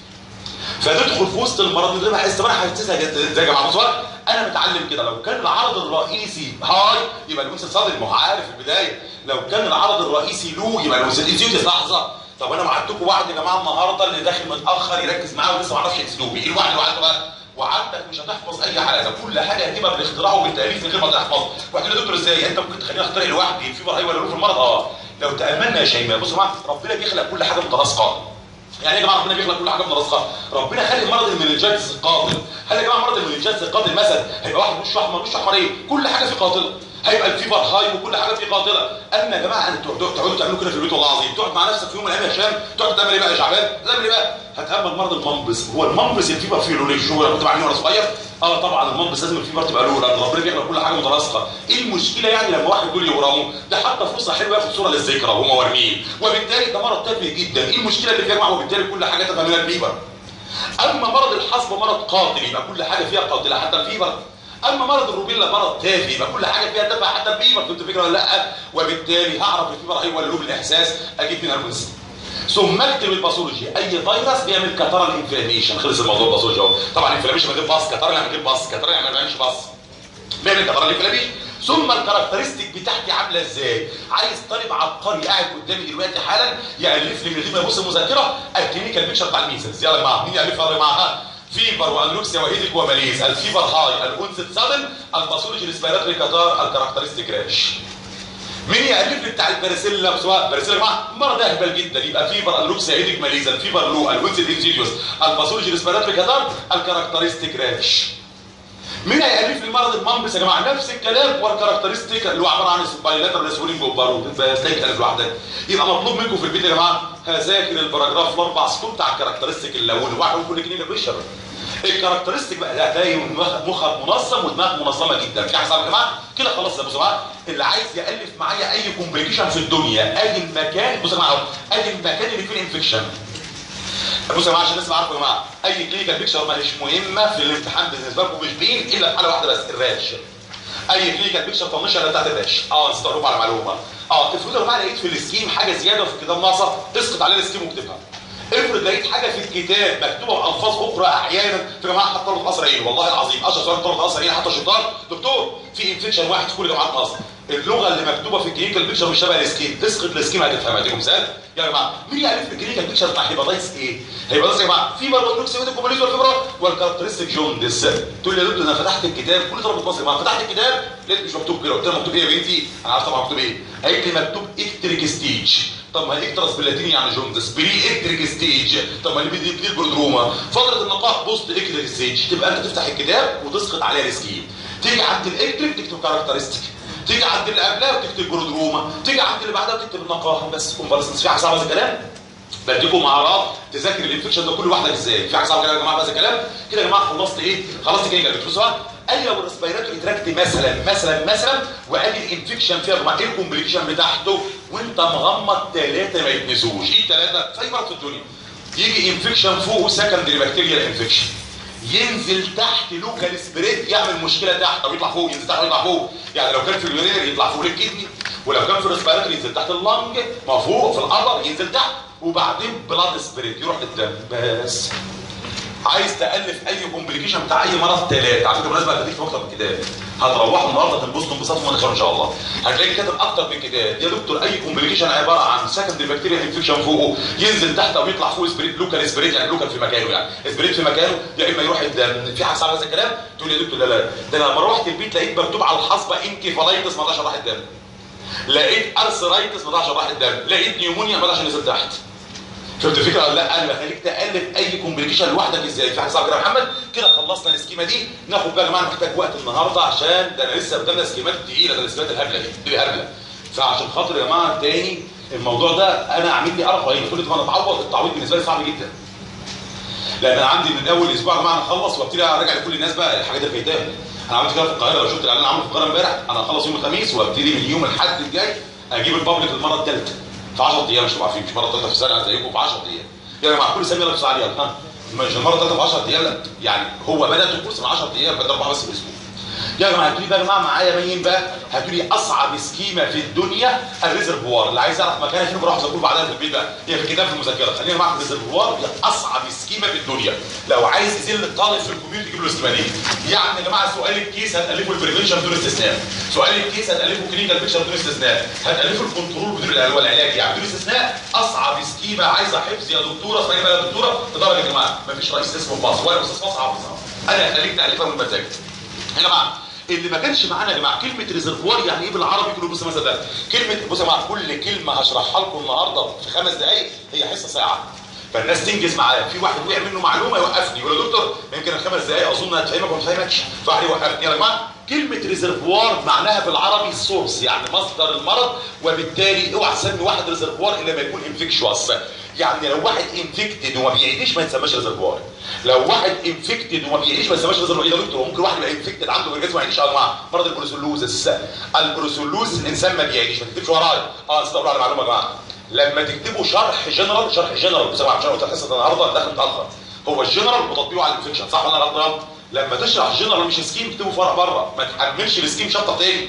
فتدخل في وسط المرض من غير ما احس طب انا حاسسها جد- زي يا جماعه بصوا انا متعلم كده لو كان العرض الرئيسي هاي يبقى الانس صادم ما هو عارف في البدايه لو كان العرض الرئيسي لو يبقى الانس انسيوتس لحظه طب انا وعدتكم وعد يا جماعه النهارده اللي داخل متاخر يركز معايا ولسه ما اعرفش اسلوبي ايه الوعد اللي وعدته بقى وعدتك مش هتحفظ اي حاجه ده كل حاجه هتبقى بالاختراع وبالتاليف من غير ما تحفظ واحد يقول لي يا دكتور ازاي انت ممكن تخليني اخترع لوحدي في هاي ولا له في المرض اه لو تاملنا يا شيماء بصوا يا جماعه ربنا بيخلق كل حاجه متناسقه يعني يا جماعه ربنا بيخلق كل حاجه متناسقه ربنا خلق مرض المننجيتس القاتل هل يا جماعه مرض المننجيتس القاتل مثلا هيبقى واحد وشه احمر وشه احمر ايه كل حاجه فيه قاتله هيبقى الفيبر هاي وكل حاجه فيه قاتله اما يا جماعه انتوا تقعدوا تقعدوا تعملوا كده في البيت والله العظيم تقعد مع نفسك في يوم من الايام يا هشام تقعد تعمل ايه بقى يا شعبان تعمل ايه بقى هتامل مرض المنبس هو المنبس الفيبر فيه لوليش هو كنت بعمله وانا صغير اه طبعا المنبس لازم الفيبر تبقى له لان ربنا بيخلق كل حاجه متناسقه ايه المشكله يعني لما واحد دول يورمه ده حتى فرصه حلوه ياخد صوره للذكرى وهم مرميين وبالتالي ده مرض تافه جدا ايه المشكله اللي فيها يا جماعه وبالتالي كل حاجه تبقى من الفيبر اما مرض الحصبه مرض قاتل يبقى كل حاجه فيها قاتله حتى الفيبر اما مرض الروبيلا مرض تافه يبقى كل حاجه فيها تافهه حتى الفيبر كنت فكره ولا لا وبالتالي هعرف الفيبر ايه ولا له بالاحساس اجيب منها الانسان ثم اكتب الباثولوجي اي فيروس بيعمل كاترال انفلاميشن خلص الموضوع الباثولوجي اهو طبعا انفلاميشن من غير باص كاترال يعني من غير باص كاترال يعني ما بيعملش باص بيعمل كاترال انفلاميشن ثم الكاركترستيك بتاعتي عامله ازاي عايز طالب عبقري قاعد قدامي دلوقتي حالا يالف لي من غير ما يبص المذكره الكلينيكال بيكشر بتاع الميزلز يلا يا جماعه مين يالفها يا جماعه فيبر وانلوكسيا وهيدك وماليز الفيبر هاي الانست سادن الباثولوجي ريسبيراتوري كاتار الكاركترستيك راش مين يالف لي بتاع الباراسيلا سواء باراسيلا يا جماعه مرض اهبل جدا يبقى فيبر انلوكسيا هيدك ماليز الفيبر لو الانست انسيديوس الباثولوجي ريسبيراتوري كاتار الكاركترستيك راش مين هيألف لي مرض المنبس يا جماعه نفس الكلام والكاركترستيك اللي هو عباره عن سبايلاتر سويلنج وبارود تلاقي الف لوحدها يبقى مطلوب منكم في البيت يا جماعه هذاكر الباراجراف الاربع سطور بتاع الكاركترستيك اللون واحد كل كلمه بريشر الكاركترستيك بقى ده هتلاقي مخك منظم ودماغك منظمه جدا في حاجه يا جماعه كده خلاص يا بصوا اللي عايز يالف معايا اي كومبليكيشن في الدنيا اي مكان بصوا يا جماعه اي المكان اللي فيه الانفكشن بصوا يا جماعه عشان الناس تبقى عارفه يا جماعه اي كلينيكال بيكشر مش مهمه في الامتحان بالنسبه لكم مش بين الا في حاله واحده بس الراش اي كلينيكال بيكشر طنشها بتاعت الراش اه نسيت اقول على معلومه اه افرض لو بقى لقيت في السكيم حاجه زياده في الكتاب ناقصه اسقط عليها السكيم واكتبها افرض لقيت حاجه في الكتاب مكتوبه بالفاظ اخرى احيانا في جماعه حتى طلبه قصر عيني والله العظيم اشهر سؤال طلبه قصر عيني حتى شطار دكتور في انفكشن واحد في كل جامعات مصر اللغه اللي مكتوبه في الكلينيكال بيكشر مش شبه السكيم تسقط السكيم هتفهمها اديكم مثال يا جماعه مين يعرف في الكلينيكال بيكشر بتاع هيباتايتس ايه؟ هيباتايتس يا جماعه في بارودوكس ودي كوماليز والفيبرا والكاركترستيك جوندس تقول لي يا دكتور انا فتحت الكتاب كل طلبه مصر يا جماعه فتحت الكتاب لقيت مش مكتوب كده قلت لها مكتوب ايه يا بنتي؟ انا عارف طبعا مكتوب ايه؟ قالت لي مكتوب اكتريك ستيج طب ما اكترس باللاتيني يعني جوندس بري اكتريك ستيج طب ما اللي بدي بدي البرودروما فتره النقاح بوست اكتريك ستيج تبقى انت تفتح الكتاب وتسقط عليها السكيم تيجي عند الاكتريك تكتب كاركترستيك تيجي عند اللي قبلها وتكتب برودروما تيجي عند اللي بعدها وتكتب النقاهه بس كونفالسنس في حاجه صعبه زي الكلام بديكم مهارات تذاكر الانفكشن ده كل واحده ازاي في حاجه صعبه كده يا جماعه هذا الكلام كده يا جماعه خلصت ايه خلصت كده بتبصوا قال لو الريسبيراتوري تراكت مثلا مثلا مثلا وقال الانفكشن فيها يا جماعه ايه الكومبليكيشن بتاعته وانت مغمض ثلاثه ما يتنسوش ايه ثلاثه في اي مرض في الدنيا يجي انفكشن فوقه سكندري بكتيريال انفكشن ينزل تحت لوكال سبريد يعمل مشكله تحت او يطلع فوق ينزل تحت ويطلع فوق يعني لو كان في اليورينري يطلع فوق الكدني ولو كان في الريسبيراتوري ينزل تحت اللنج ما فوق في القدر ينزل تحت وبعدين بلاد سبريد يروح للدم بس عايز تالف اي كومبليكيشن بتاع اي مرض ثلاثه على فكره بالنسبه هتديك في مكتب الكتاب هتروحوا النهارده تنبسطوا انبساط من ان شاء الله هتلاقي كاتب اكتر من كتاب يا دكتور اي كومبليكيشن عباره عن سكندري بكتيريا انفكشن فوقه ينزل تحت او يطلع فوق سبريد لوكال سبريد يعني لوكال في مكانه يعني سبريد في مكانه يا اما يروح الدم في حاجه صعبه هذا الكلام تقول يا دكتور لا لا ده انا لما روحت البيت لقيت مكتوب على الحصبه انكيفالايتس ما ضاعش راح الدم لقيت ارثرايتس ما ضاعش راح الدم لقيت نيومونيا ما ضاعش نزل تحت شفت الفكره ولا لا انا بخليك تالف اي كومبليكيشن لوحدك ازاي في حاجه صعبه كده يا محمد كده خلصنا السكيمه دي ناخد بقى يا جماعه محتاج وقت النهارده عشان ده انا لسه قدامنا سكيمات تقيله ده السكيمات الهبله دي دي هبله فعشان خاطر يا جماعه تاني الموضوع ده انا عامل لي ارق رهيب كل ما انا اتعوض التعويض بالنسبه لي صعب جدا لان انا عندي من اول اسبوع يا جماعه انا اخلص وابتدي ارجع لكل الناس بقى الحاجات اللي فايتاها انا عملت كده في القاهره لو شفت الاعلان عامله في القاهره امبارح انا هخلص يوم الخميس وابتدي من يوم الاحد الجاي اجيب البابليك المره الثالثه في 10 ايام مش عارفين مش مره ثالثه في السنه زيكم في 10 ايام يا جماعه كل سنه يلا عليها ها مش المره الثالثه في 10 ايام لا يعني هو بدات الكورس من 10 ايام بدل اربعه بس في الاسبوع يا جماعه هاتوا لي بقى يا جماعه معايا مين بقى هاتوا لي اصعب سكيمه في الدنيا الريزرفوار اللي عايز يعرف مكانها فين بروح اذاكره بعدها في البيت بقى هي في الكتاب في المذاكره خلينا مع الريزرفوار هي اصعب سكيمه في الدنيا لو عايز يذل الطالب في الكمبيوتر يجيب له السكيمه دي يعني يا جماعه سؤال الكيس هتالفه البريفنشن بدون استثناء سؤال الكيس هتالفه كلينيكال بيكشر بدون استثناء هتالفه الكنترول بدون والعلاج يعني بدون استثناء اصعب سكيمه عايزه حفظ يا دكتوره اسمعي بقى يا دكتوره تدرج يا جماعه مفيش رئيس اسمه في مصر ولا استاذ في مصر حافظها انا هخليك تالفها من مزاجك يا جماعه اللي ما كانش معانا يا جماعه كلمه ريزرفوار يعني ايه بالعربي كله بص مثلا ده كلمه بص يا جماعه كل كلمه هشرحها لكم النهارده في خمس دقائق هي حصه ساعه فالناس تنجز معايا في واحد وقع منه معلومه يوقفني يقول يا دكتور يمكن الخمس دقائق اظن هتفهمك وما تفهمكش فواحد يوقفني يا جماعه كلمة ريزرفوار معناها بالعربي سورس يعني مصدر المرض وبالتالي اوعى تسمي واحد ريزرفوار الا ما يكون انفكشوس يعني لو واحد انفكتد وما بيعيش ما يتسماش ريزرفوار لو واحد انفكتد وما بيعيش ما يتسماش ريزرفوار ايه يا دكتور ممكن واحد يبقى انفكتد عنده اورجازم ما يعيش يا جماعه مرض البروسولوزس البروسولوزس الانسان ما بيعيش ما تكتبش ورايا اه استقبلوا على معلومه يا جماعه لما تكتبوا شرح جنرال شرح جنرال بس عشان قلت الحصه النهارده داخل متاخر هو الجنرال وتطبيقه على الانفكشن صح ولا غلطان لما تشرح جنرال مش سكيم اكتبه فرع بره ما تحملش السكيم شطه تاني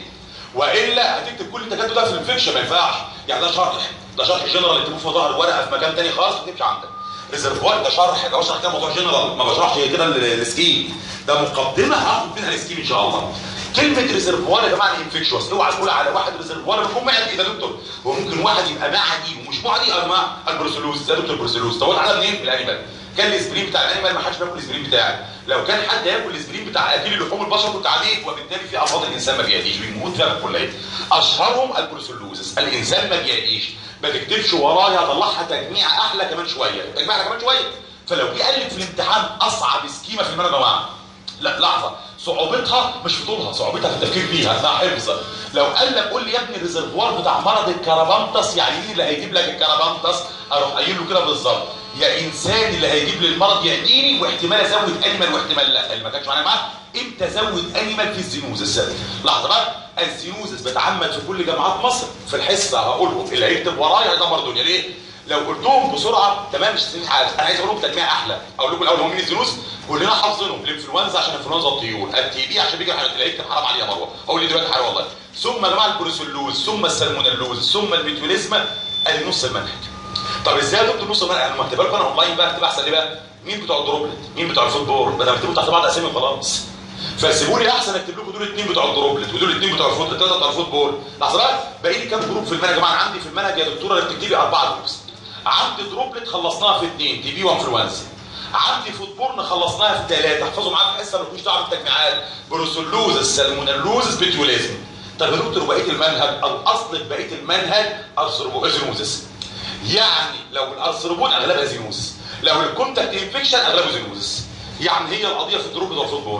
والا هتكتب كل التكاتب ده في الانفكشن ما ينفعش يعني ده شرح ده شرح جنرال اكتبوه في ظهر ورقه في مكان تاني خالص ما تكتبش عندك ريزرفوار ده شرح ده بشرح كده موضوع جنرال ما بشرحش كده السكيم ده مقدمه هاخد منها السكيم ان شاء الله كلمة ريزرفوار يا جماعة انفكشوس اوعى تقول على واحد ريزرفوار يكون معدي ايه ده دكتور هو ممكن واحد يبقى معدي ومش معدي يا جماعة البروسلوز ده دكتور بروسلوز طب على منين في الانيمال كان الاسبرين بتاع الانيمال ما حدش بياكل الاسبرين بتاعي لو كان حد ياكل الاسبرين بتاع اكل لحوم البشر كنت عليك وبالتالي في امراض الانسان ما بيعديش بيموت فيها كلها اشهرهم البروسلوزس الانسان ما بيعديش ما تكتبش ورايا طلعها تجميع احلى كمان شويه تجميع احلى كمان شويه فلو جه قال لك في الامتحان اصعب سكيمه في المنهج يا جماعه لا لحظه صعوبتها مش في طولها صعوبتها في التفكير فيها اسمها حفظ لو قال لك قول لي يا ابني الريزرفوار بتاع مرض الكرابانتس يعني مين اللي هيجيب لك الكرابانتس اروح قايل له كده بالظبط يا انسان اللي هيجيب لي المرض يعديني واحتمال ازود انيمال واحتمال لا اللي ما كانش معانا معاه امتى ازود انيمال في الزينوزس لحظه بقى الزينوزس بتعمد في كل جامعات مصر في الحصه هقولهم اللي هيكتب ورايا يدمر دنيا ليه؟ لو قلتهم بسرعه تمام مش هتفهم حاجه انا عايز اقول لكم تجميع احلى اقول لكم الاول هم مين الزينوس كلنا حافظينهم الانفلونزا عشان انفلونزا الطيور التي بي عشان بيجي تلاقيك حرام عليه يا مروه هقول لي دلوقتي حاجه والله ثم يا جماعه البروسلوز ثم السالمونيلوز ثم الميتوليزما ادي نص المنهج طب ازاي يا دكتور نص المنهج انا مكتبها لكم انا اونلاين بقى اكتب احسن ليه بقى مين بتوع الدروبلت مين بتوع الفوتبول بدل ما اكتبوا تحت بعض اسامي خلاص فسيبوا لي احسن اكتب لكم دول اثنين بتوع الدروبلت ودول اثنين بتوع الفوت الثلاثه بتوع الفوتبول لحظه بقى باقي لي كام جروب في المنهج يا جماعه عندي في المنهج يا دكتوره اللي بتكتبي اربعه جروبس عندي دروبلت خلصناها في اثنين تي بي وانفلونزا عندي فوتبورن خلصناها في ثلاثه احفظوا معايا في حصه مالكوش دعوه بالتجميعات بروسلوز السالمونيلوز بيتيوليزم طب يا دكتور بقيه المنهج الاصل في بقيه المنهج ارثروبوزينوزس يعني لو الارثروبون اغلبها زينوزس لو الكونتاكت انفكشن اغلبه زينوزس يعني هي القضيه في الدروب والفوتبورن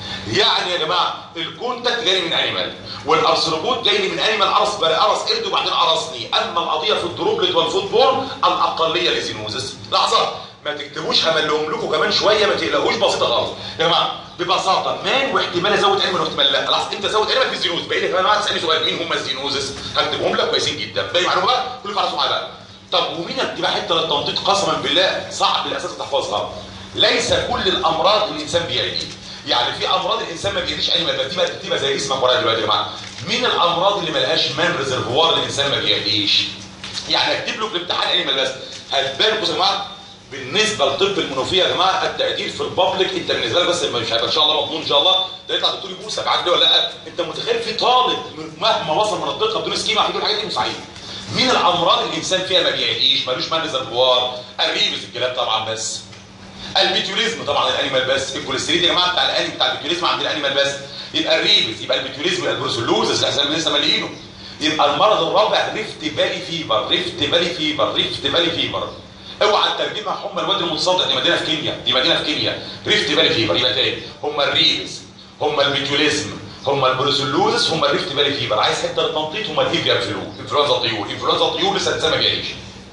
يعني يا جماعه الكونتاكت جاي من انيمال والارثروبود جاي من انيمال قرص قرص قرد وبعدين قرصني اما القضيه في الدروبلت والفوتبول الاقليه لزينوزس لحظه ما تكتبوش هملهم لكم كمان شويه ما تقلقوش بسيطه خالص يا جماعه ببساطه مان واحتمال ازود انيمال واحتمال لا خلاص انت زود انيمال في الزينوز باقي لك كمان واحد تسالني سؤال مين هم الزينوزس هكتبهم لك كويسين جدا باقي معلومه بقى كلكم عارفوا معايا بقى طب ومين بتبقى حته للتنطيط قسما بالله صعب الاساس تحفظها ليس كل الامراض الانسان بيعدي يعني في امراض الانسان ما بيعديش انيمال بس تبقى تبقى زي اسمك ورايا دلوقتي يا جماعه مين الامراض اللي ملهاش مان ريزرفوار الانسان ما بيعديش يعني اكتب له في الامتحان انيمال بس هتبان بصوا يا جماعه بالنسبه لطب المنوفيه يا جماعه التقدير في البابليك انت بالنسبه لك بس مش هيبقى ان شاء الله مضمون ان شاء الله ده يطلع دكتور يبوسك عارف ليه ولا لا انت متخيل في طالب مهما وصل من الدقه بدون سكيما هيقول الحاجات دي مستحيل مين الامراض اللي الانسان فيها ما بيعديش ملوش مان ريزرفوار الريبس الكلاب طبعا بس البيتيوليزم طبعا الانيمال بس الكوليسترول يا جماعه بتاع الانيمال بتاع البيتيوليزم عند الانيمال بس يبقى الريبس يبقى البيتيوليزم يبقى البروسلوزس احسن من لسه مالينه يبقى المرض الرابع ريفت بالي فيبر ريفت بالي فيبر ريفت بالي فيبر اوعى تترجمها حمى الوادي المتصدع دي مدينه في كينيا دي مدينه في كينيا ريفت بالي فيبر يبقى تاني هم الريبس هم البيتيوليزم هم البروسلوزس هم الريفت بالي فيبر عايز حته التنطيط هم الافيا فلو انفلونزا الطيور انفلونزا الطيور لسه الانسان ما بيعيش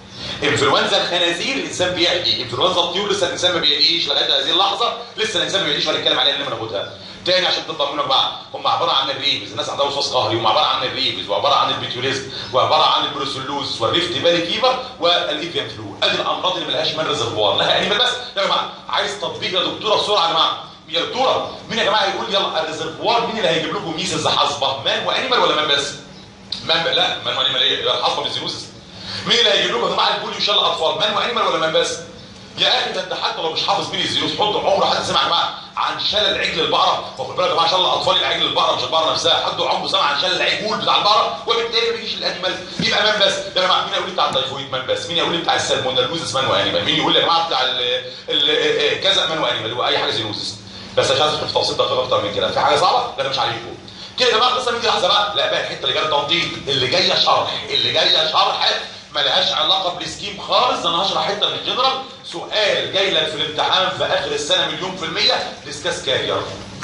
انفلونزا الخنازير الانسان بيعدي انفلونزا الطيور لسه الانسان ما بيعديش لغايه هذه اللحظه لسه الانسان ما بيعديش وهنتكلم عليها اللي بناخدها تاني عشان تطمنوا يا جماعه هم عباره عن الريبز الناس عندها وسواس قهري هم عباره عن الريبز وعباره عن البيتيوليزم وعباره عن البروسلوز والريفت بالي فيبر والافيان فلو ادي الامراض اللي ملهاش مان ريزرفوار لها انيمال بس يا جماعه عايز تطبيق يا دكتوره بسرعه يا جماعه يا دكتوره مين يا جماعه يقول يلا الريزرفوار مين اللي هيجيب لكم ميسز حصبه مان وانيمال ولا مان بس؟ مان لا مان وانيمال ايه؟ الحصبه بالزينوسس مين اللي هيجيب لكم يا جماعه البوليو ان شاء الله اطفال مان وانيمال ولا مان بس؟ يا اخي ده انت حتى لو مش حافظ مين الزيروس حط عمره حد سمع يا جماعه عن شلل عجل البقره واخد بالك يا جماعه ان شاء الله اطفال العجل البقره مش البقره نفسها حد عمره سمع عن شلل العجول بتاع البقره وبالتالي ما بيجيش الانيمال يبقى مان بس يا جماعه مين يقول لي بتاع التيفويد مان بس مين يقول لي بتاع السالمونيلوزس مان وانيمال مين يقول لي يا جماعه بتاع ال- ال- كذا مان وانيمال هو اي حاجه زينوزس بس عشان ادخل في تفاصيل دقيقه اكتر من كده في حاجه صعبه لا انا مش عليكم كده يا جماعه لسه نيجي لحظه بقى لا بقى الحته اللي جايه تنطيط اللي جايه شرح اللي جايه شرح ملهاش علاقه بالسكيم خالص ده انا هشرح حته من الجنرال سؤال جاي لك في الامتحان في اخر السنه مليون في الميه ديسكاس كارير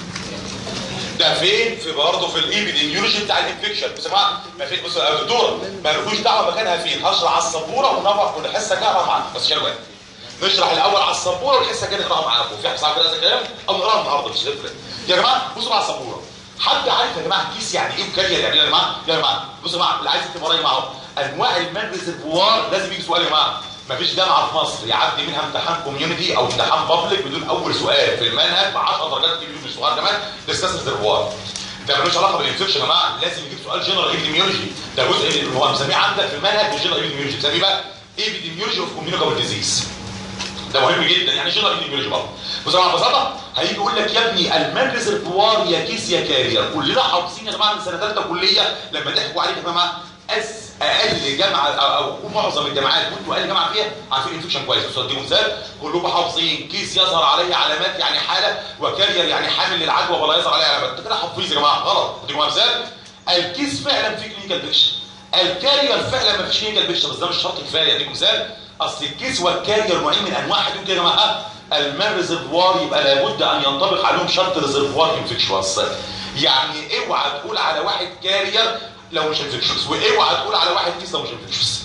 ده فين في برضه في الايبيديميولوجي بتاع الانفكشن بص يا جماعه ما في بص يا دكتور ما لكوش دعوه مكانها فين هشرح على السبوره ونفرح ونحسها كده معاكم بس كده نشرح الاول على السبوره والحصه كده نقراها معاكم في حصه كده زي كلام او نقراها النهارده مش هتفرق يا جماعه بصوا على السبوره حد عارف يا جماعه كيس يعني ايه وكارير يعني إيه يا جماعه يا جماعه بصوا يا جماعه اللي عايز يكتب ورايا معاهم انواع المان ريزرفوار لازم يجي سؤال يا جماعه مفيش جامعه في مصر يعدي منها امتحان كوميونتي او امتحان بابليك بدون اول سؤال في المنهج ب 10 درجات كبيره من السؤال كمان ديسكاس ريزرفوار ده ملوش علاقه بالانفكشن يا جماعه لازم يجيب سؤال جنرال ايبيديميولوجي ده جزء اللي هو مسميه عندك في المنهج الجنرال ايبيديميولوجي مسميه بقى ايبيديميولوجي اوف كوميونيكابل ديزيز ده مهم جدا يعني جنرال ايبيديميولوجي برضه بص يا جماعه ببساطه هيجي يقول لك يا ابني المان ريزرفوار يا كيس يا كارير كلنا حافظين يا جماعه من سنه ثالثه كليه لما ضحكوا عليك يا جماعه أس اقل جامعه او, أو معظم الجامعات وانتوا اقل جامعه فيها عارفين انفكشن كويس بس اديهم مثال كلكم حافظين كيس يظهر عليه علامات يعني حاله وكارير يعني حامل للعدوى ولا يظهر عليه علامات انت كده حافظين يا جماعه غلط اديكم مثال الكيس فعلا فيه كلينيكال بيكشر الكارير فعلا ما فيش كلينيكال بيكشر بس ده مش شرط كفايه اديكم مثال اصل الكيس والكارير نوعين من انواع حدود كده يا جماعه المان ريزرفوار يبقى لابد ان ينطبق عليهم شرط ريزرفوار انفكشوس يعني اوعى تقول على واحد كارير لو مش انفكشوس واوعى تقول على واحد كيس لو مش انفكشوس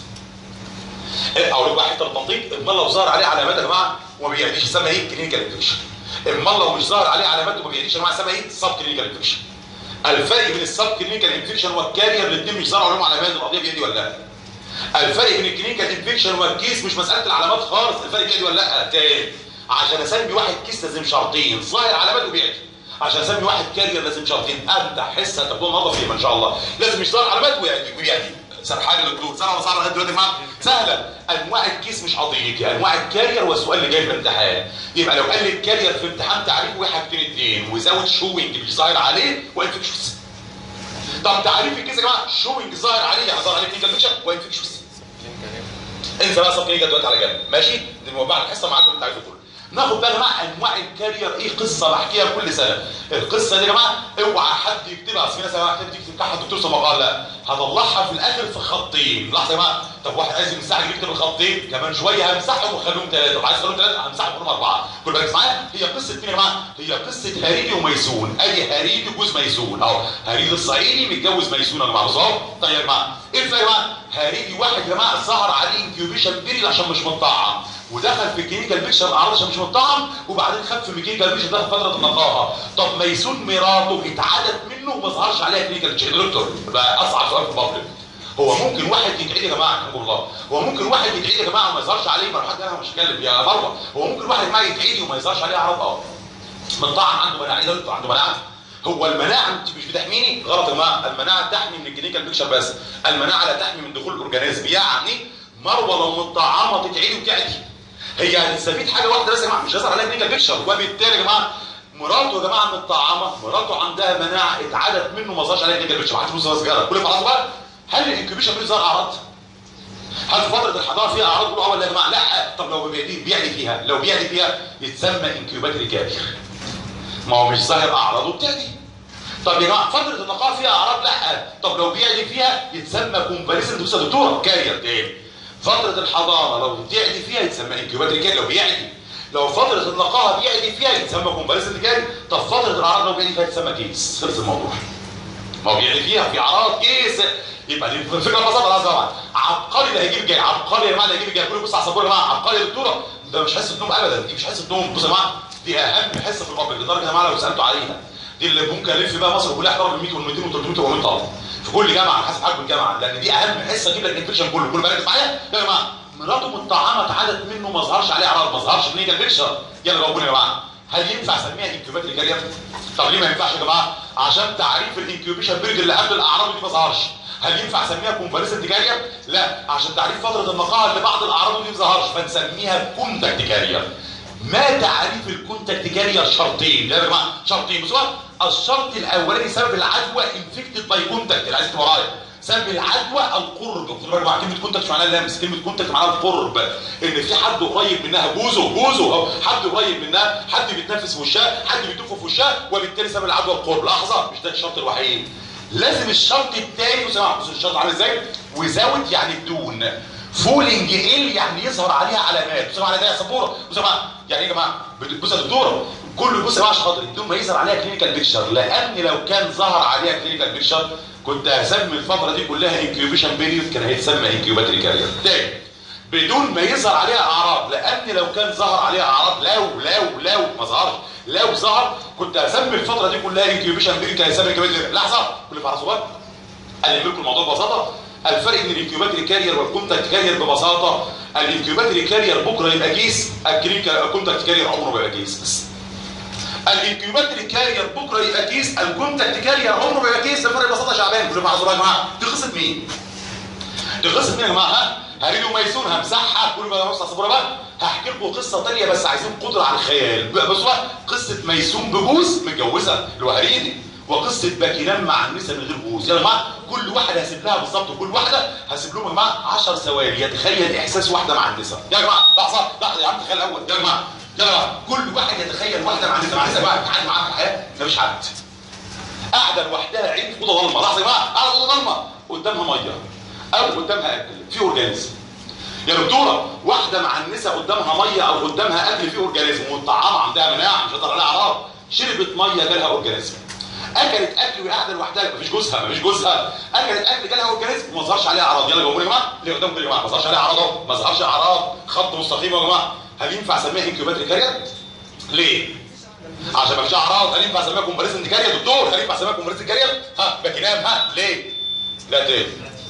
او لو واحد تنطيق امال لو ظهر عليه علامات يا جماعه وما بيعديش يسمى ايه كلينيكال انفكشن امال لو مش ظهر عليه علامات وما بيعديش يا جماعه يسمى ايه سب كلينيكال انفكشن الفرق بين السب كلينيكال انفكشن والكارير الاثنين مش ظهروا عليهم علامات القضيه بيدي ولا لا الفرق بين الكلينيكال انفكشن والكيس مش مساله العلامات خالص الفرق بيدي ولا لا تاني عشان اسمي واحد كيس لازم شرطين ظاهر علامات وبيعدي عشان اسمي واحد كارير لازم شرطين انت حصه تكون النهارده فيها ان شاء الله لازم مش ظاهر علامات ويعدي ويعدي سرحان الدكتور سهله ولا صعبه لغايه دلوقتي معاك سهله انواع الكيس مش قضيتي انواع الكارير والسؤال اللي جاي في الامتحان يبقى لو قال لي الكارير في امتحان تعريف واحد حاجتين اثنين وزود شوينج مش ظاهر عليه وانفكشوس طب تعريف الكيس يا جماعه شوينج ظاهر عليه يعني ظاهر عليه كلينيكال بيكشر وانفكشوس انسى بقى سب كلينيكال دلوقتي على جنب ماشي دي بعد الحصه معاكم اللي انت عايزه كله ناخد بقى يا جماعه انواع الكارير ايه قصه بحكيها كل سنه القصه دي يا جماعه اوعى حد يكتبها اصل في ناس يا جماعه تيجي تفتحها الدكتور صباغ لا هطلعها في الاخر في خطين لحظه يا جماعه طب واحد عايز يمسح يكتب الخطين كمان شويه همسحهم واخليهم ثلاثه طب عايز اخليهم ثلاثه همسحهم كلهم اربعه كل بالك معايا هي قصه مين يا جماعه هي قصه هريدي وميسون ادي هريدي جوز ميسون اهو هريدي الصعيدي متجوز ميسون يا جماعه بالظبط طيب يا جماعه ايه الفرق يا جماعه هريدي واحد يا جماعه ظهر عليه انكيوبيشن بيريد عشان مش مطعم ودخل في الكلينيكال بيكشر الاعراض عشان مش مطعم وبعدين خد في الكلينيكال بيكشر دخل فتره النقاهه طب ميسون مراته اتعدت منه وما ظهرش عليها كلينيكال بيكشر دكتور بقى اصعب سؤال في البابليك هو ممكن واحد يتعيد يا جماعه الحمد لله هو ممكن واحد يتعيد يا جماعه وما يظهرش عليه ما حد انا مش هتكلم يا مروه هو ممكن واحد ما يتعيد وما يظهرش عليه اعراض اه مطعم عنده مناعه ايه ده عنده مناعه هو المناعه انت مش بتحميني غلط يا جماعه المناعه تحمي من الكلينيكال بيكشر بس المناعه لا تحمي من دخول الاورجانيزم يعني مروه لو مطعمه تتعيد وتعدي هي هتستفيد حاجه واحده بس يا جماعه مش هيظهر عليها كلينيكال بيكشر وبالتالي يا جماعه مراته يا جماعه مطعمه مراته عندها مناعه اتعدت منه ما ظهرش عليها كلينيكال بيكشر ما حدش بيظهر سجاره كل خلاص بقى هل الانكيوبيشن بيظهر اعراض؟ هل في فتره الحضانه فيها اعراض اه ولا يا جماعه؟ لا طب لو بيعدي فيها لو بيعدي فيها يتسمى انكيوباتري كارير ما هو مش ظاهر اعراض وبتعدي طب يا جماعه فتره النقاهه فيها اعراض لا طب لو بيعدي فيها يتسمى كونفاليسنت بص يا دكتوره كارير تاني فتره الحضانه لو بتعدي فيها يتسمى انكيوباتري كارير لو بيعدي لو فتره النقاهه بيعدي فيها يتسمى كونفاليسنت كارير طب فتره الاعراض لو بيعدي فيها يتسمى كيس خلص الموضوع ما هو بيعدي فيها في اعراض كيس يبقى دي الفكره ببساطه لازم طبعا عبقري اللي هيجيب الجاي عبقري يا جماعه اللي هيجيب الجاي كله بص على السبوره يا جماعه عبقري يا دكتوره ده مش حصه نوم ابدا دي مش حصه نوم بصوا يا جماعه دي اهم حصه في البابليك لدرجه يا جماعه لو سالتوا عليها دي اللي ممكن الف بقى مصر كلها احترم 100 وال 200 و 300 و 400 طالب في كل جامعه على حسب حجم الجامعه لان دي اهم حصه تجيب لك الانفكشن كله كل بالك معايا يا جماعه مراته مطعمه اتعدت منه ما ظهرش عليه اعراض ما ظهرش كلينيكال بيكشر يلا جاوبوني يا جماعه هل ينفع اسميها انكيوباتري كارير؟ طب ليه ما ينفعش يا جماعه؟ عشان تعريف الانكيوبيشن بيريد اللي قبل الاعراض دي ما ظهرش هل ينفع اسميها كونفاليسنت كارير؟ لا عشان تعريف فتره النقاهه اللي بعض الاعراض دي ما ظهرش فنسميها كونتاكت كارير ما تعريف الكونتاكت كارير شرطين يا جماعه شرطين بصوا الشرط الاولاني سبب العدوى انفكتد باي كونتاكت اللي عايز تكتب ورايا سبب العدوى القرب خدوا بالكم مع كلمه كونتاكت مش معناها لمس كلمه كونتاكت معناها القرب ان في حد قريب منها جوزه جوزه أو حد قريب منها حد بيتنفس في وشها حد بيتوف في وشها وبالتالي سبب العدوى القرب لحظه مش ده الشرط الوحيد لازم الشرط الثاني وسمع الشرط عامل ازاي وزاوت يعني بدون فولنج ال يعني يظهر عليها علامات بصوا على ده يا سبوره بصوا يعني ايه يا جماعه بص يا دكتوره كل بص يا جماعه عشان خاطر بدون ما يظهر عليها كلينيكال بيكشر لان لو كان ظهر عليها كلينيكال بيكشر كنت هسمي الفتره دي كلها انكيوبيشن بيريود كان هيتسمى انكيوباتري كارير تاني بدون ما يظهر عليها اعراض لان لو كان ظهر عليها اعراض لو لو لو ما ظهرش لو ظهر كنت هسمي الفتره دي كلها انكيوبيشن بيريود كان هيتسمى انكيوباتري لحظه كل في عصبات قال لكم الموضوع ببساطه الفرق بين الانكيوباتري كارير والكونتاكت كارير ببساطه الانكيوباتري كارير بكره يبقى كيس الكونتاكت كارير عمره ما يبقى كيس بس الانكيوباتري كارير بكره يبقى كيس الكونتاكت كارير عمره ما يبقى كيس الفرق ببساطه شعبان كل معذور يا جماعه دي قصه مين؟ دي قصه مين يا جماعه؟ ها؟ هريد وميسون همسحها كل ما بص على السبوره بقى هحكي لكم قصه ثانيه بس عايزين قدره على الخيال بصوا قصه ميسون بجوز متجوزه اللي هو هريدي وقصه باكينام مع النساء من غير جوز يا جماعه كل واحد هسيب لها بالظبط كل واحده هسيب لهم يا جماعه 10 ثواني يتخيل احساس واحده مع النساء يا جماعه لحظه لحظه يا عم تخيل الاول يا جماعه يا جماعه كل واحد يتخيل واحده مع النساء مع النساء بقى حد معاها في الحياه ده مش حد قاعده لوحدها عين في اوضه ضلمه لحظه يا جماعه قاعده في اوضه ضلمه قدامها ميه او قدامها اكل في اورجانيزم يا دكتوره واحده مع النساء قدامها ميه او قدامها اكل فيه اورجانيزم والطعام عندها مناعه مش هتقدر عليها اعراض شربت ميه جالها اورجانيزم اكلت اكل وهي قاعده لوحدها مفيش جوزها مفيش جوزها اكلت اكل جالها اورجانيزم وما ظهرش عليها اعراض يلا جاوبوني يا جماعه اللي قدامكم يا جماعه ما ظهرش عليها اعراض اهو ما ظهرش اعراض خط مستقيم يا جماعه هل ينفع اسميها انكيوباتري كارير؟ ليه؟ عشان ما فيش اعراض هل ينفع اسميها كومبريسنت كارير يا دكتور؟ هل ينفع اسميها كومبريسنت كارير؟ ها باكينام ها ليه؟ لا تاني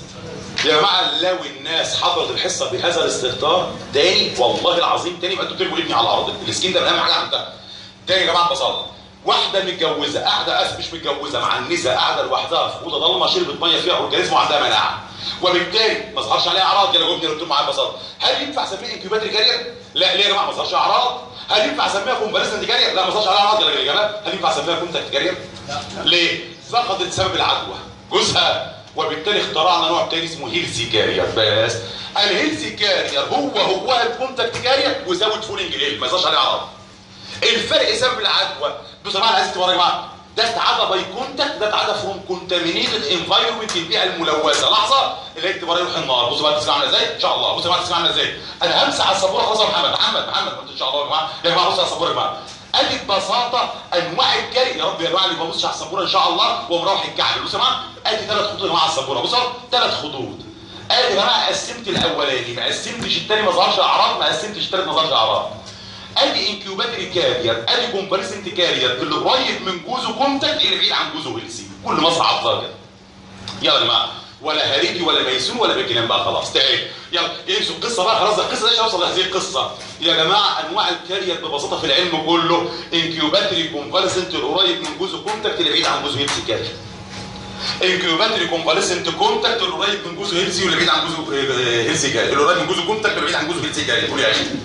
يا جماعه لو الناس حضرت الحصه بهذا الاستهتار تاني والله العظيم تاني يبقى انتوا بترموا ابني على الارض السكين ده من اهم حاجه عندها تاني يا جماعه ببساطه واحده متجوزه قاعده اسف مش متجوزه مع النساء قاعده لوحدها في اوضه ضلمه شربت ميه فيها اورجانيزم وعندها مناعه وبالتالي ما ظهرش عليها اعراض يلا جاوبني قلت معايا ببساطه هل ينفع اسميها انكيوباتري كارير؟ لا ليه يا جماعه ما ظهرش اعراض؟ هل ينفع اسميها كومباريسنت كارير؟ لا ما ظهرش عليها اعراض يا جماعه هل ينفع اسميها كونتاكت كارير؟ ليه؟ فقدت سبب العدوى جوزها وبالتالي اخترعنا نوع تاني اسمه هيلسي كارير بس الهيلسي كارير هو هو الكونتاكت كارير وزود فولنج ليه ما يظهرش عليه عرض الفرق سبب العدوى بصوا يا جماعه عايز تورا يا جماعه ده اتعدى باي كونتاكت ده اتعدى فروم كونتامينيتد انفايرمنت البيئه الملوثه لحظه اللي هي اكتبار يروح النار بصوا بقى تسمع عامله ازاي ان شاء الله بصوا بقى تسمع عامله ازاي انا همسح على السبوره خلاص يا محمد محمد محمد قلت ان شاء الله يا جماعه يا جماعه بصوا على السبوره يا جماعه ادي ببساطه انواع الجري يا رب يا جماعه اللي ما ببصش على السبوره ان شاء الله ومروح الكعب بصوا يا جماعه ادي ثلاث خطوط يا جماعه على السبوره بصوا ثلاث خطوط ادي يا جماعه قسمت الاولاني ما قسمتش الثاني ما ظهرش اعراض ما قسمتش الثالث ما ظهرش اعراض ادي انكيوباتري كارير ادي كومباريسنت كارير اللي قريب من جوزه كونتاكت اللي بعيد عن جوزه هيلسي كل مصر عطله كده يلا يا جماعه ولا هريجي ولا ميسون ولا بكلام بقى خلاص تعال يلا انسوا القصه بقى خلاص القصه دي اوصل لهذه القصه يا جماعه انواع الكارير ببساطه في العلم كله انكيوباتري كونفالسنت القريب من جوزه كونتاكت اللي بعيد عن جوزه هيلسي كارير انكيوباتري كونفالسنت كونتاكت اللي قريب من جوزه هيلسي واللي بعيد عن جوزه هيلسي كارير اللي قريب من جوزه كونتاكت اللي بعيد عن جوزه هيلسي كارير قول يا عيني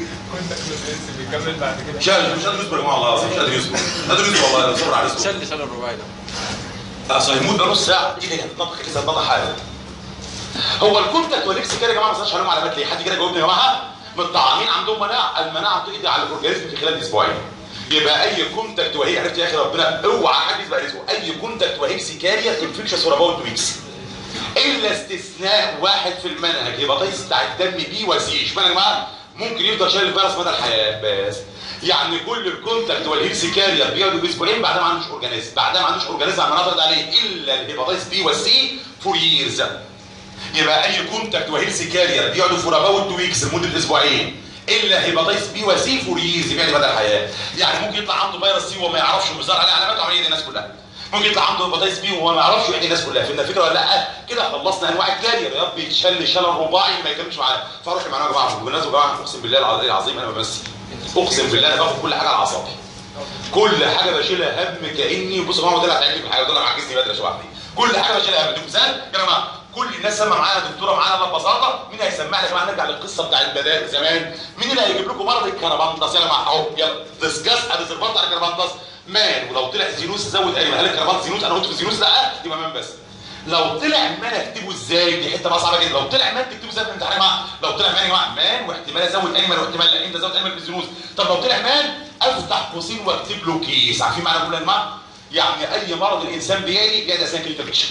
بيكمل بعد كده مش قادر مش قادر يصبر يا جماعه والله العظيم مش قادر يصبر مش قادر يصبر والله صبر على رزقه شل شل الرباعي ده اصل هيموت ده نص ساعه ايه ده هتنطق كده هتنطق حاجه هو الكونتاكت واللبس كده يا جماعه ما صارش عليهم علامات ليه حد كده جاوبني يا جماعه متطعمين عندهم مناعه المناعه بتقضي على الاورجانيزم في خلال اسبوعين يبقى اي كونتاكت وهي عرفت يا اخي ربنا اوعى حد يسبق رزقه اي كونتاكت وهي سيكاريا انفكشن فور اباوت ويكس الا استثناء واحد في المنهج هيباتيتس بتاع الدم بي وسي اشمعنى يا جماعه ممكن يفضل شايل الفيروس مدى الحياه بس يعني كل الكونتاكت والهيلث كارير بيقعدوا باسبوعين بعدها ما عندوش اورجانيزم بعدها ما عندوش اورجانيزم عمال نفرض عليه الا الهيباتيتس بي والسي فور ييرز يبقى اي كونتاكت وهيلث كارير بيقعدوا فور اباوت تو ويكس لمده اسبوعين الا هيباتيتس بي وسي فور ييرز بيقعد مدى الحياه يعني ممكن يطلع عنده فيروس سي وما يعرفش وبيظهر عليه علامات وعمليه الناس كلها ممكن يطلع عنده هيباتيتس بي وهو ما يعرفش يحيي الناس كلها فهمنا الفكره ولا لا كده خلصنا انواع الكارير يا رب يتشل شلل رباعي ما يكملش معانا فاروح معانا يا جماعه بالمناسبه يا جماعه اقسم بالله العظيم العظيم انا بمثل اقسم بالله انا باخد كل حاجه على اعصابي كل حاجه بشيلها هم كاني بص يا جماعه ده هتعجبني في الحياه وده معجزني بدري يا شباب كل حاجه بشيلها هم دي مثال يا جماعه كل الناس سمع معانا دكتوره معانا ببساطه مين هيسمعنا يا جماعه نرجع للقصه بتاع البدائل زمان مين اللي هيجيب لكم مرض الكربانتس يا جماعه اهو يلا ديسكاس اديسربانت على الكربانتس مان ولو طلع زينوس زود ايمن هل الكربانتس زينوس انا قلت في زينوس لا يبقى مان بس لو طلع مان اكتبه ازاي دي حته بقى صعبه جدا لو طلع مان تكتبه ازاي في الامتحان يا جماعه لو طلع مان يا جماعه مان واحتمال ازود ايمن واحتمال لا امتى ازود ايمن في الزينوس طب لو طلع مان افتح قوسين واكتب له كيس عارفين معنى كل يا جماعه يعني اي مرض الانسان بيجي بيجي اثناء كلينيكال بيكشن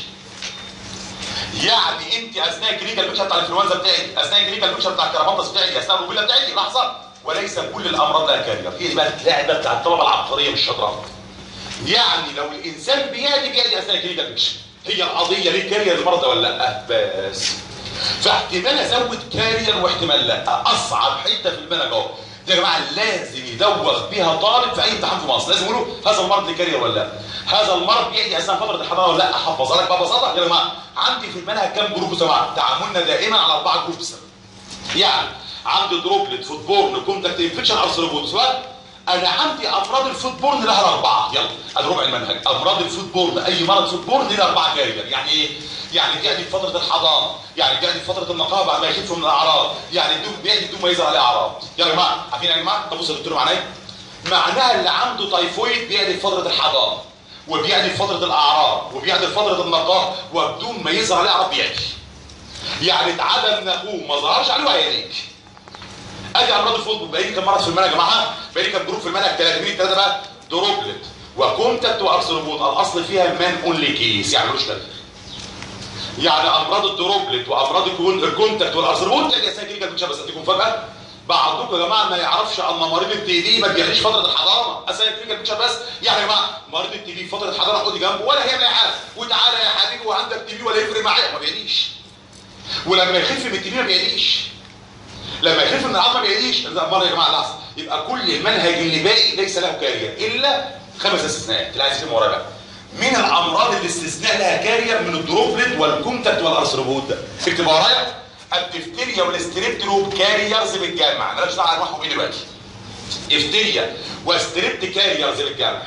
يعني انت اثناء الكلينيكال بيكشن بتاع الانفلونزا بتاعك اثناء الكلينيكال بيكشن بتاع الكراماتس بتاعك اثناء الروبيلا بتاعك لحظه وليس كل الامراض لها كارير هي بقى اللعبه بتاع الطلبه العبقريه مش شطرنج يعني لو الانسان بيجي بيجي اثناء الكلينيكال بيكشن هي القضيه ليه كارير المرضى ولا لا بس فاحتمال ازود كارير واحتمال لا اصعب حته في المنهج اهو يا جماعه لازم يدوخ بيها طالب في اي امتحان في مصر لازم يقولوا هذا المرض ليه كارير ولا لا هذا المرض بيجي اثناء فتره الحضانه ولا لا احفظها لك ببساطه يا جماعه عندي في المنهج كام جروب يا جماعه تعاملنا دائما على اربعه جروبس يعني عندي دروبلت فوتبورن كونتاكت انفكشن ارثروبود سؤال انا عندي امراض الفوتبورن لها اربعه يلا ادي ربع المنهج امراض الفوتبورن اي مرض فوتبورن لها اربعه كارير يعني ايه يعني بيعدي في فتره الحضانه يعني بيعدي في فتره النقاهه بعد ما يخف من الاعراض يعني بدون بيعدي بدون ما يظهر عليه اعراض يا جماعه عارفين يا جماعه طب بصوا يا دكتور معناه ايه معناها اللي عنده تايفويد بيعدي في فتره الحضانه وبيعدي في فتره الاعراض وبيعدي في فتره النقاهه وبدون ما يظهر عليه اعراض بيعدي يعني اتعدى من اخوه ما ظهرش عليه وهيعديك ادي امراض الفوتبول بقى لي كام مرض في المنهج يا جماعه بقى لي كام جروب في المنهج ثلاثه مين الثلاثه بقى دروبلت وكونتاكت وارثروبود الاصل فيها مان اونلي كيس يعني ملوش كارير يعني امراض الدروبلت وامراض الكون- الكونتاكت والارثروبود لا يا ساكن كده مش بس اديكم فجاه بعضكم يا جماعه ما يعرفش ان مريض التي دي ما بيعيش فتره الحضانه اساسا كلينيكال بيكتشر بس يعني يا جماعه مريض التي دي في فتره الحضانه خدي جنبه ولا هيعمل اي حاجه وتعالى يا حبيبي وعندك تي بي ولا يفرق معايا ما بيعيش ولما يخف من التي بي ما بيعيش لما يخف من العظم ما بيعيش مره يا جماعه لحظه يبقى كل المنهج اللي باقي ليس له كارير الا خمس استثناءات اللي عايز يفهم ورا بقى من الامراض اللي استثناء لها كارير من الدروبلت والكونتاكت والارثروبود اكتب ورايا الدفتيريا والستريبتروب كاريرز بالجامعه مالناش دعوه انواعهم ايه دلوقتي افتيريا وستريبت كاريرز بالجامعه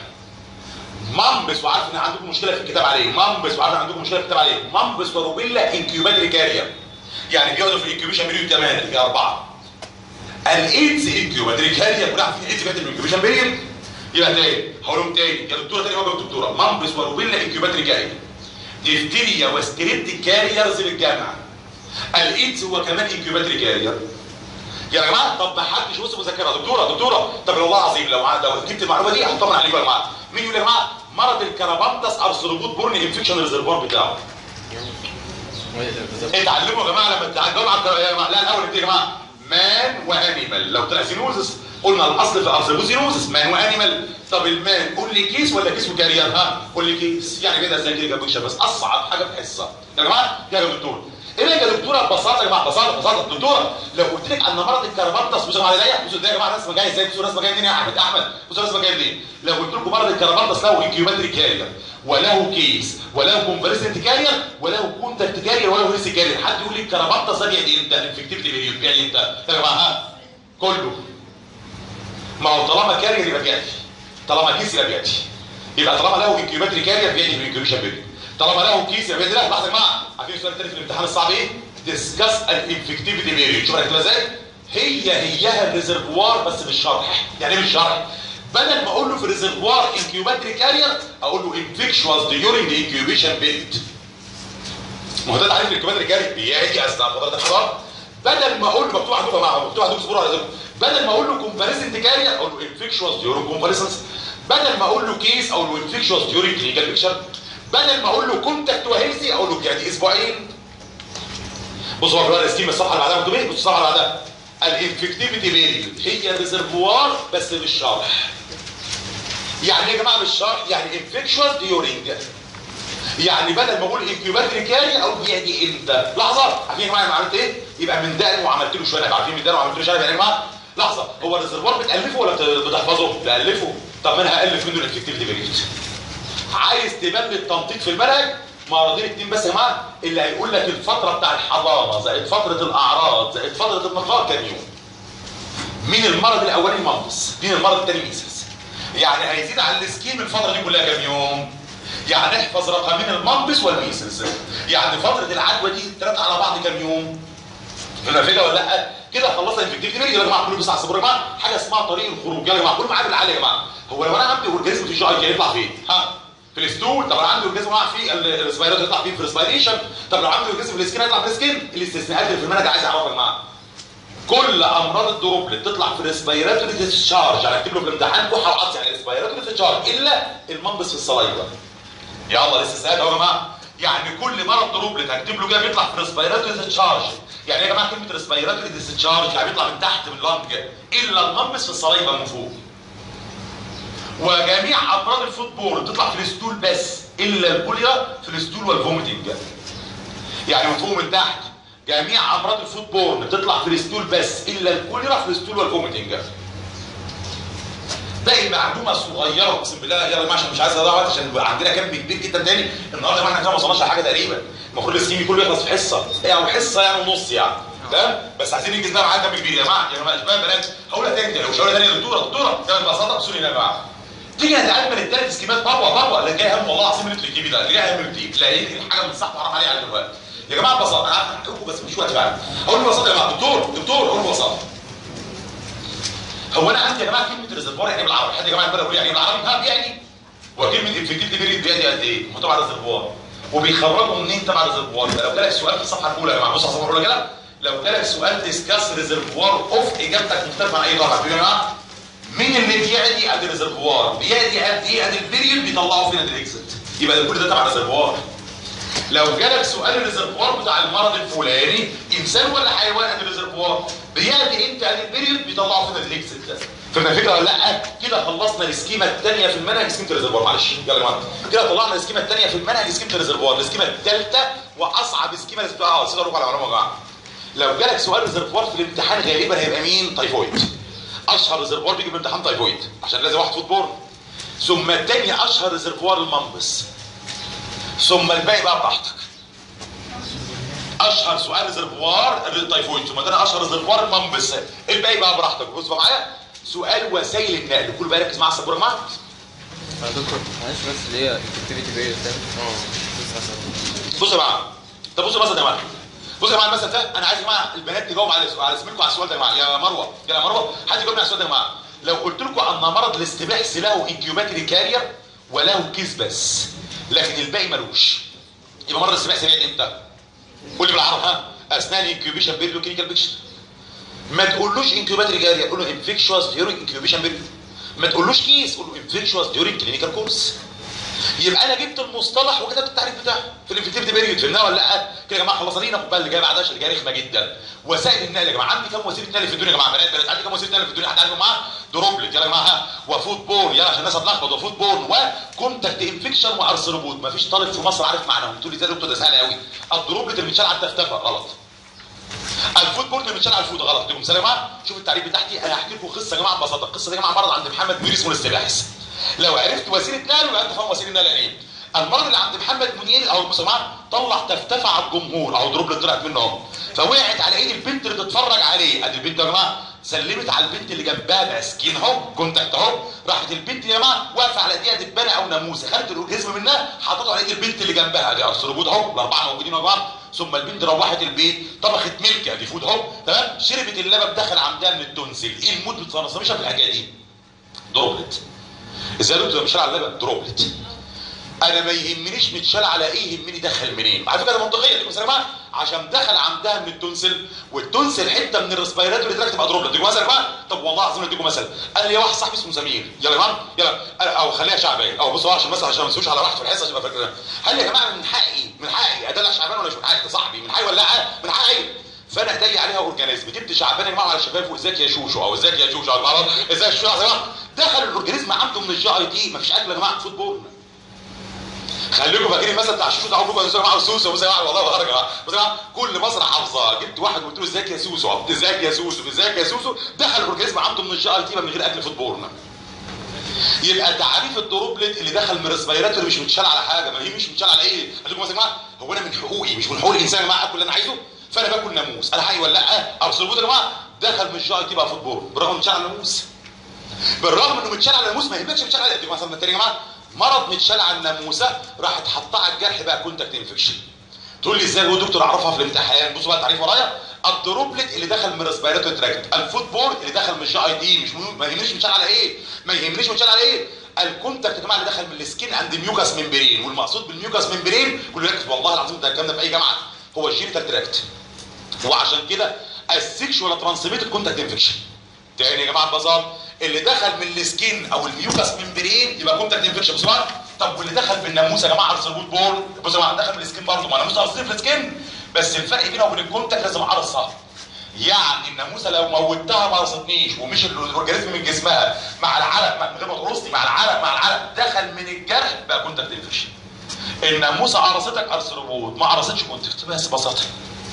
مامبس وعارف ان عندكم مشكله في الكتاب عليه مامبس وعارف ان عندكم مشكله في الكتاب عليه مامبس وروبيلا انكيوباتري كارير يعني بيقعدوا في الانكيوبيشن بيريود كمان في اربعه الايدز انكيوباتري كارير كلنا عارفين الايدز بيقعد في الانكيوبيشن بيريود يبقى تاني هقولهم تاني يا دكتوره تاني وجه دكتوره مامبس وروبيلا انكيوباتري كارير ديفتيريا وستريبت كاريرز بالجامعه الايدز هو كمان انكيوباتري كارير يا جماعه طب ما حدش وصل مذاكره دكتوره دكتوره طب والله العظيم لو ع- لو جبت المعلومه دي هطمن عليكم يا جماعه مين يقول يا جماعه مرض الكرابانتس ارثروبود بورن انفكشن ريزرفوار بتاعه اتعلموا يا جماعه لما تتعلموا على الكرا- يا جماعه لا الاول دي يا جماعه مان وانيمال لو طلع سينوزس قلنا الاصل في ارثروبود سينوزس مان وانيمال طب المان قول لي كيس ولا كيس وكارير ها قول لي كيس يعني كده زي كده جنب بس اصعب حاجه في الحصه يا جماعه يا دكتور ايه يا دكتوره ببساطه يا جماعه ببساطه ببساطه دكتوره لو قلت لك ان مرض الكربانتس بصوا على ايديا بصوا ده يا جماعه رسمه جايه ازاي بصوا رسمه جايه منين يا احمد احمد بصوا رسمه جايه منين لو قلت لكم مرض الكربانتس له انكيوباتري كارير وله كيس وله كونفرسنت كارير وله كونتاكت كارير وله هيلث كارير حد يقول لي الكربانتس ده بيعني امتى الانفكتيفيتي بيريود بيعني امتى يا جماعه ها كله ما هو طالما كارير يبقى بيأتي طالما كيس يبقى بيأتي يبقى طالما له انكيوباتري كارير بيأتي بالانكيوبيشن بيريود طالما له كيس يبقى بيأتي لا لحظه يا جماعه عارفين السؤال الثاني في الامتحان الصعب ايه؟ ديسكاس الانفكتيفيتي بيريود شوف هتبقى ازاي؟ هي هيها الريزرفوار بس بالشرح يعني ايه بالشرح؟ بدل ما اقول له في ريزرفوار انكيوباتري كارير اقول له انفكشوال ديورنج انكيوبيشن بيريود ما هو ده تعريف الانكيوباتري كارير بيجي اثناء فتره الحضاره بدل ما اقول له مكتوب عندكم يا جماعه مكتوب عندكم صبور على ذلك بدل ما اقول له كومباريسنت كارير اقول له انفكشوال ديورنج كومباريسنس بدل ما اقول له كيس اقول له انفكشوال ديورنج كلينيكال بيكشر بدل ما اقول له كونتاكت وهيلثي اقول له يعني اسبوعين بصوا هو بقى السكيم الصفحه اللي بعدها مكتوب ايه؟ بصوا الصفحه اللي بعدها الانفكتيفيتي بيريود هي ريزرفوار بس بالشرح يعني ايه يا جماعه بالشرح يعني انفكشوال ديورنج يعني بدل ما اقول انكيوباتري كاري او يعني امتى لحظه عارفين يا جماعه انا عملت ايه يبقى من دقن وعملت له شويه عارفين من دقن وعملت له شويه يعني يا جماعه لحظه هو الريزرفوار بتالفه ولا بت- بتحفظه بالفه طب ما انا هالف منه الانفكتيفيتي بيريود عايز تبان التنطيط في المنهج مرضين اتنين بس يا جماعه اللي هيقول لك الفتره بتاع الحضانه زائد فتره الاعراض زائد فتره النقاء كام يوم مين المرض الاولاني مامبس مين المرض الثاني ميسلز يعني هيزيد على السكيم الفتره دي كلها كام يوم يعني احفظ رقمين المامبس والميسلز يعني فتره العدوى دي الثلاثه على بعض كام يوم فاهم فكره ولا لا كده خلصنا الانفكتيف دي يا جماعه كله بس على الصبر يا جماعه حاجه اسمها طريق الخروج يا جماعه كله معايا بالعالي يا جماعه هو لو انا عندي اورجانيزم في الجي اي يطلع فين ها في الستول طب انا عندي اورجانيزم واقع في الريسبيرات يطلع فين في الريسبيريشن طب لو عندي اورجانيزم في السكين يطلع في السكين الاستثناءات اللي في المنهج عايز اعرفها يا جماعه كل امراض الدروبلت تطلع في الريسبيراتوري ديسشارج يعني اكتب له في الامتحان كحه وعطس يعني ريسبيراتوري ديسشارج الا المنبس في الصلايبه يلا الاستثناءات اهو يا جماعه يعني كل مرض دروبلت هكتب له كده بيطلع في ريسبيراتوري ديسشارج يعني ايه يا جماعه كلمه ريسبيراتوري ديسشارج يعني بيطلع من تحت من اللنج الا المنبس في الصلايبه من فوق وجميع امراض الفوتبول بتطلع في الستول بس الا الكوليرا في الستول والفوميتنج يعني من فوق من تحت جميع امراض الفوتبول بتطلع في الستول بس الا الكوليرا في الستول والفوميتنج باقي معلومه صغيره اقسم بالله يلا يا جماعه عشان مش عايز اضيع وقت عشان يبقى عندنا كم كبير جدا تاني النهارده ما احنا كده ما وصلناش لحاجه تقريبا المفروض السيمي كله يخلص في حصه ايه او حصه يعني ونص يعني تمام بس عايزين ننجز بقى معانا كم كبير يا جماعه يا جماعه شباب بنات هقولها تاني لو مش هقولها تاني يا دكتوره دكتوره يلا ببساطه بصوا لي يا جماعه تيجي نتعلم من الثلاث سكيمات مروه مروه اللي جاي هم والله العظيم اللي الكيمي ده اللي جاي هم التيم لا هي الحاجه من صح وحرام عليها على دلوقتي يا جماعه ببساطه انا عارف هحكيكم بس مش وقت بقى هقول ببساطه يا جماعه دكتور دكتور هقول ببساطه هو انا عندي يا جماعه كلمه ريزرفوار يعني إيه بالعربي حد يا جماعه يقدر يقول يعني إيه بالعربي ها يعني وكلمه انفكتيف بيريد بيدي قد ايه؟ ما طبعا ريزرفوار وبيخرجوا منين تبع ريزرفوار لو جالك سؤال في الصفحه الاولى يا جماعه بص على الصفحه الاولى كده لو جالك سؤال ديسكاس ريزرفوار اوف اجابتك مختلفه عن اي طبعا يا جماعه مين اللي بيعدي قد الريزرفوار بيعدي قد ايه قد البيريود بيطلعوا فين الاكزت يبقى ده كل ده تبع ريزرفوار لو جالك سؤال الريزرفوار بتاع المرض الفلاني انسان ولا حيوان قد الريزرفوار بيعدي امتى قد البيريود بيطلعوا فين الاكزت ده فاهم الفكره ولا لا كده خلصنا السكيمه الثانيه في المنهج سكيمه الريزرفوار معلش يلا يا جماعه كده طلعنا السكيمه الثانيه في المنهج سكيمه الريزرفوار السكيمه الثالثه واصعب سكيمه لازم اه نسيت اقول على معلومه يا جماعه لو جالك سؤال ريزرفوار في الامتحان غالبا هيبقى مين تايفويد اشهر ريزرفوار بيجي في الامتحان تايفويد عشان لازم واحد فوتبول ثم الثاني اشهر ريزرفوار المنبس ثم الباقي بقى براحتك اشهر سؤال ريزرفوار التايفويد ثم تاني اشهر ريزرفوار المنبس الباقي بقى براحتك بص بقى معايا سؤال وسائل النقل كل بقى يركز مع السبوره معاك يا دكتور معلش بس اللي هي الكتيفيتي بيريود ده اه بصوا يا جماعه طب بصوا مثلا يا جماعه بصوا يا جماعه المثل ده انا عايز يا جماعه البنات تجاوب على على زميلكم على السؤال ده يا جماعه يا مروه يا مروه حد يجاوبني على السؤال ده يا جماعه لو قلت لكم ان مرض الاستباحث له انكيوباتري كارير وله كيس بس لكن الباقي ملوش يبقى مرض السباع سمعت امتى؟ قول لي بالعربي ها اثناء الانكيوبيشن بيريود وكلينيكال بيكشر ما تقولوش انكيوباتري جاريه قول له انفكشوس ديورنج انكيوبيشن بيريود ما تقولوش كيس قول له انفكشوس ديورنج كلينيكال كورس يبقى انا جبت المصطلح وكتبت التعريف بتاعه في الانفكتيفيتي بيريود فهمناها ولا لا كده يا جماعه خلصنا لينا خد اللي جاي بعدها عشان جايه رخمه جدا وسائل النقل يا جماعه عندي كام وسيله نقل في الدنيا يا جماعه بنات بنات عندي كام وسيله نقل في الدنيا حد عارف معاها دروبلت يلا يا جماعه ها وفوت بورن يلا عشان الناس هتلخبط وفوت بورن وكونتاكت انفكشن وارثروبود ما فيش طالب في مصر عارف معناهم تقول لي ازاي يا دكتور ده سهل قوي الدروبلت اللي بتشال على التفتفه غلط الفوت بورن اللي بتشال على الفوت غلط اديكم مثال يا جماعه شوف التعريف بتاعتي انا هحكي لكم قصه يا جماعه ببساطه القصه دي يا جماعه مرض عند محمد منير اسمه الاستباحث لو عرفت وسيله نقل يبقى انت فاهم وسيله نقل يعني ايه المرض اللي عند محمد منير او بصوا يا جماعه طلع تفتفه على الجمهور او دروب اللي طلعت منه اهو فوقعت على ايد البنت اللي بتتفرج عليه ادي البنت يا جماعه سلمت على البنت اللي جنبها باسكين اهو كونتاكت اهو راحت البنت يا جماعه واقفه على ايديها دبانه او ناموسه خدت الاورجازم منها حطته على ايد البنت اللي جنبها ادي ارثروبود اهو الاربعه موجودين يا جماعه ثم البنت روحت البيت طبخت ملك ادي فود اهو تمام شربت اللبن دخل عندها من التونسل ايه المود بتتنظمش في الحكايه دي دروبلت ازاي يا دكتور مش على اللبن دروبلت انا ما يهمنيش متشال على ايه يهمني دخل منين على فكره ده منطقيه دي مثلا يا جماعه عشان دخل عندها من التونسل والتونسل حته من الريسبيراتوري اللي تبقى دروبلت اديكم مثلا يا جماعه طب والله العظيم اديكم مثلا انا ليا واحد صاحبي اسمه سمير يلا يا جماعه يلا أنا- او خليها شعبان او بصوا عشان مثلا عشان ما نسوش على واحد في الحصه عشان يبقى فاكر هل يا جماعه من حقي من حقي ادلع شعبان ولا مش من حقي ده صاحبي من حقي ولا لا من حقي فانا هدي عليها اورجانيزم جبت شعبان يا جماعه على شفافه ازيك يا شوشو او ازيك يا شوشو يا جماعه ازيك يا شوشو يا جماعه دخل الاورجانيزم عنده من الجي اي تي مفيش اكل يا جماعه فوتبول خليكم فاكرين مثلا بتاع الشوشو تعرفوا بقى يا جماعه سوسو بص يا جماعه والله بخرج يا جماعه بص يا جماعه كل مصر حافظاه جبت واحد وقلت له ازيك يا سوسو ازيك يا سوسو ازيك يا سوسو دخل الاورجانيزم عنده من الجي اي تي من غير اكل فوتبول يبقى تعريف الدروبلت اللي دخل من الريسبيراتوري مش متشال على حاجه ما هي مش متشال على ايه؟ قال لكم مثلا يا جماعه هو انا من حقوقي مش من حقوق الانسان يا جماعه اكل اللي انا عايزه فانا باكل ناموس انا حي ولا لا؟ ارسلوا يا جماعه دخل من الجي اي تي بقى فوتبول بالرغم انه متشال على الناموس بالرغم انه متشال على الناموس ما يهمكش متشال على اديكم مثلا تاني يا جماعه مرض متشال على الناموسه راحت حطها على الجرح بقى كونتاكت انفكشن تقول لي ازاي هو دكتور اعرفها في الامتحان بصوا بقى التعريف ورايا الدروبلت اللي دخل من ريسبيراتوري تراكت الفوتبول اللي دخل من الجي اي دي مش مهم ما يهمنيش متشال على ايه ما يهمنيش متشال على ايه الكونتاكت يا جماعه اللي دخل من السكين عند ميوكاس ممبرين والمقصود بالميوكاس ممبرين كل ركز والله العظيم ده الكلام ده في اي جامعه هو الجينيتال تراكت وعشان كده السكشوال ترانسميتد كونتاكت انفكشن تاني يا جماعه ببساطه اللي دخل من السكين او الميوكاس ممبرين يبقى كونتاكت انفكشن بسرعه طب واللي دخل بالناموس يا جماعه ارسلبوت بول بصوا يا جماعه دخل من السكين برضه ما ناموس اصلي في السكين بس الفرق بينه وبين الكونتاكت لازم اعرصها يعني الناموسه لو موتها ما رصتنيش ومشي الاورجانيزم من جسمها مع العرق من غير ما تقرصني مع العرق مع العرق دخل من الجرح بقى كونتاكت انفكشن الناموسه قرصتك ارثروبود ما قرصتش كونتاكت بس ببساطه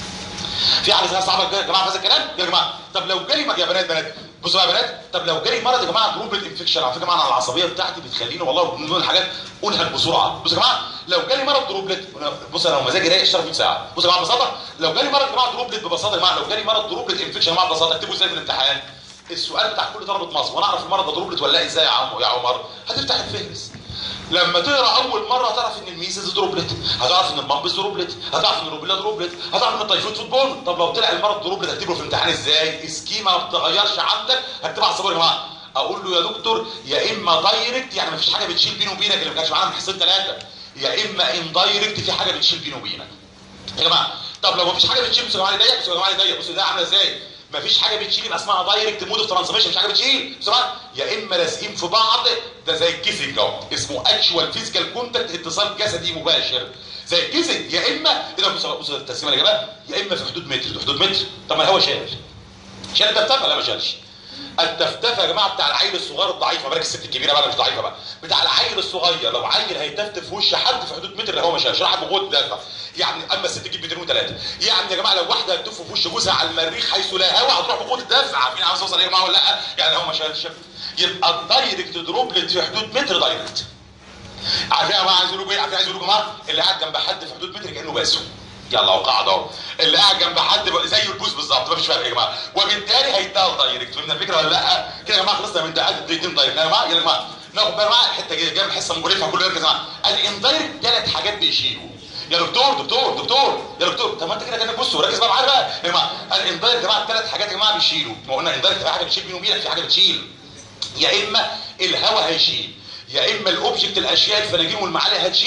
في حاجه اسمها صعبه يا جماعه هذا الكلام يا جماعه طب لو جالي يا بنات بنات بصوا يا بنات طب لو جالي مرض يا جماعه جروب الانفكشن على فكره معنا العصبيه بتاعتي بتخليني والله من ضمن الحاجات انهك بسرعه بصوا يا جماعه لو جالي مرض دروبلت بص انا لو مزاجي رايق اشتغل 100 ساعه بصوا يا جماعه ببساطه لو جالي مرض يا جماعه دروبلت ببساطه يا جماعه لو جالي مرض دروبلت انفكشن يا جماعه ببساطه اكتبوا ازاي في الامتحان السؤال بتاع كل طلبه مصر وانا اعرف المرض ده دروبلت ولا لا ازاي يا عم يا عمر هتفتح الفهرس لما تقرا اول مره هتعرف ان الميزز دروبلت هتعرف ان المامبس دروبلت هتعرف ان الروبيلا دروبلت هتعرف ان التايفويد فوتبول طب لو طلع المرض دروبلت هتكتبه في الامتحان ازاي سكيما ما بتغيرش عندك هكتبها على الصبر يا جماعه اقول له يا دكتور يا اما دايركت يعني مفيش حاجه بتشيل بيني وبينك اللي ما كانش معانا من حصتين ثلاثه يا اما ان دايركت في حاجه بتشيل بيني وبينك يا جماعه طب لو مفيش حاجه بتشيل بصوا يا جماعه ضيق بصوا يا جماعه ضيق بصوا ده عامله ازاي مفيش حاجه بتشيل يبقى اسمها دايركت مود اوف ترانسميشن مفيش حاجه بتشيل بصوا يا جماعه يا اما لازقين في بعض ده زي الكيسنج اهو اسمه اكشوال فيزيكال كونتاكت اتصال جسدي مباشر زي الكيسنج يا اما اذا بصوا بصوا التقسيمه يا جماعه يا اما في حدود متر في حدود متر طب ما الهواء شال شال التفتفه لا ما شالش التفتفه يا جماعه بتاع العيل الصغير الضعيف ما بالك الست الكبيره بقى مش ضعيفه بقى بتاع العيل الصغير لو عيل هيتفتف في وش حد في حدود متر هو ما شالش راح بغض دافع يعني اما الست تجيب مترين وثلاثه يعني يا جماعه لو واحده هتدف في وش جوزها على المريخ حيث لا هواء هتروح بغض الدافع عارفين عاوز اوصل ايه يا جماعه ولا لا يعني هو ما شالش يبقى الدايركت دروبلت في حدود متر دايركت عارفين يا جماعه عايز اقول لكم ايه عارفين عايز اقول لكم يا جماعه اللي قاعد جنب حد في حدود متر كانه باسه يلا وقاعده اهو اللي قاعد جنب حد بقى زي البوس بالظبط مفيش فرق يا جماعه وبالتالي هيتقال دايركت فهمنا الفكره ولا لا كده يا جماعه خلصنا من تعادل الدقيقتين دايركت يا جماعه يا جماعه ناخد بقى معايا الحته دي جايه حصه مقرفه كله يركز يا جماعه الاندايركت ثلاث حاجات بيشيلوا يا دكتور دكتور دكتور يا دكتور طب ما انت كده كانك بص وركز بقى معايا بقى يا جماعه الاندايركت يا جماعه ثلاث حاجات يا جماعه بيشيلوا ما قلنا الاندايركت في حاجه بتشيل بينه وبينك في حاجه بتشيل يا اما الهواء هيشيل يا اما الاوبجكت الاشياء الفناجين والمعالي هتشيل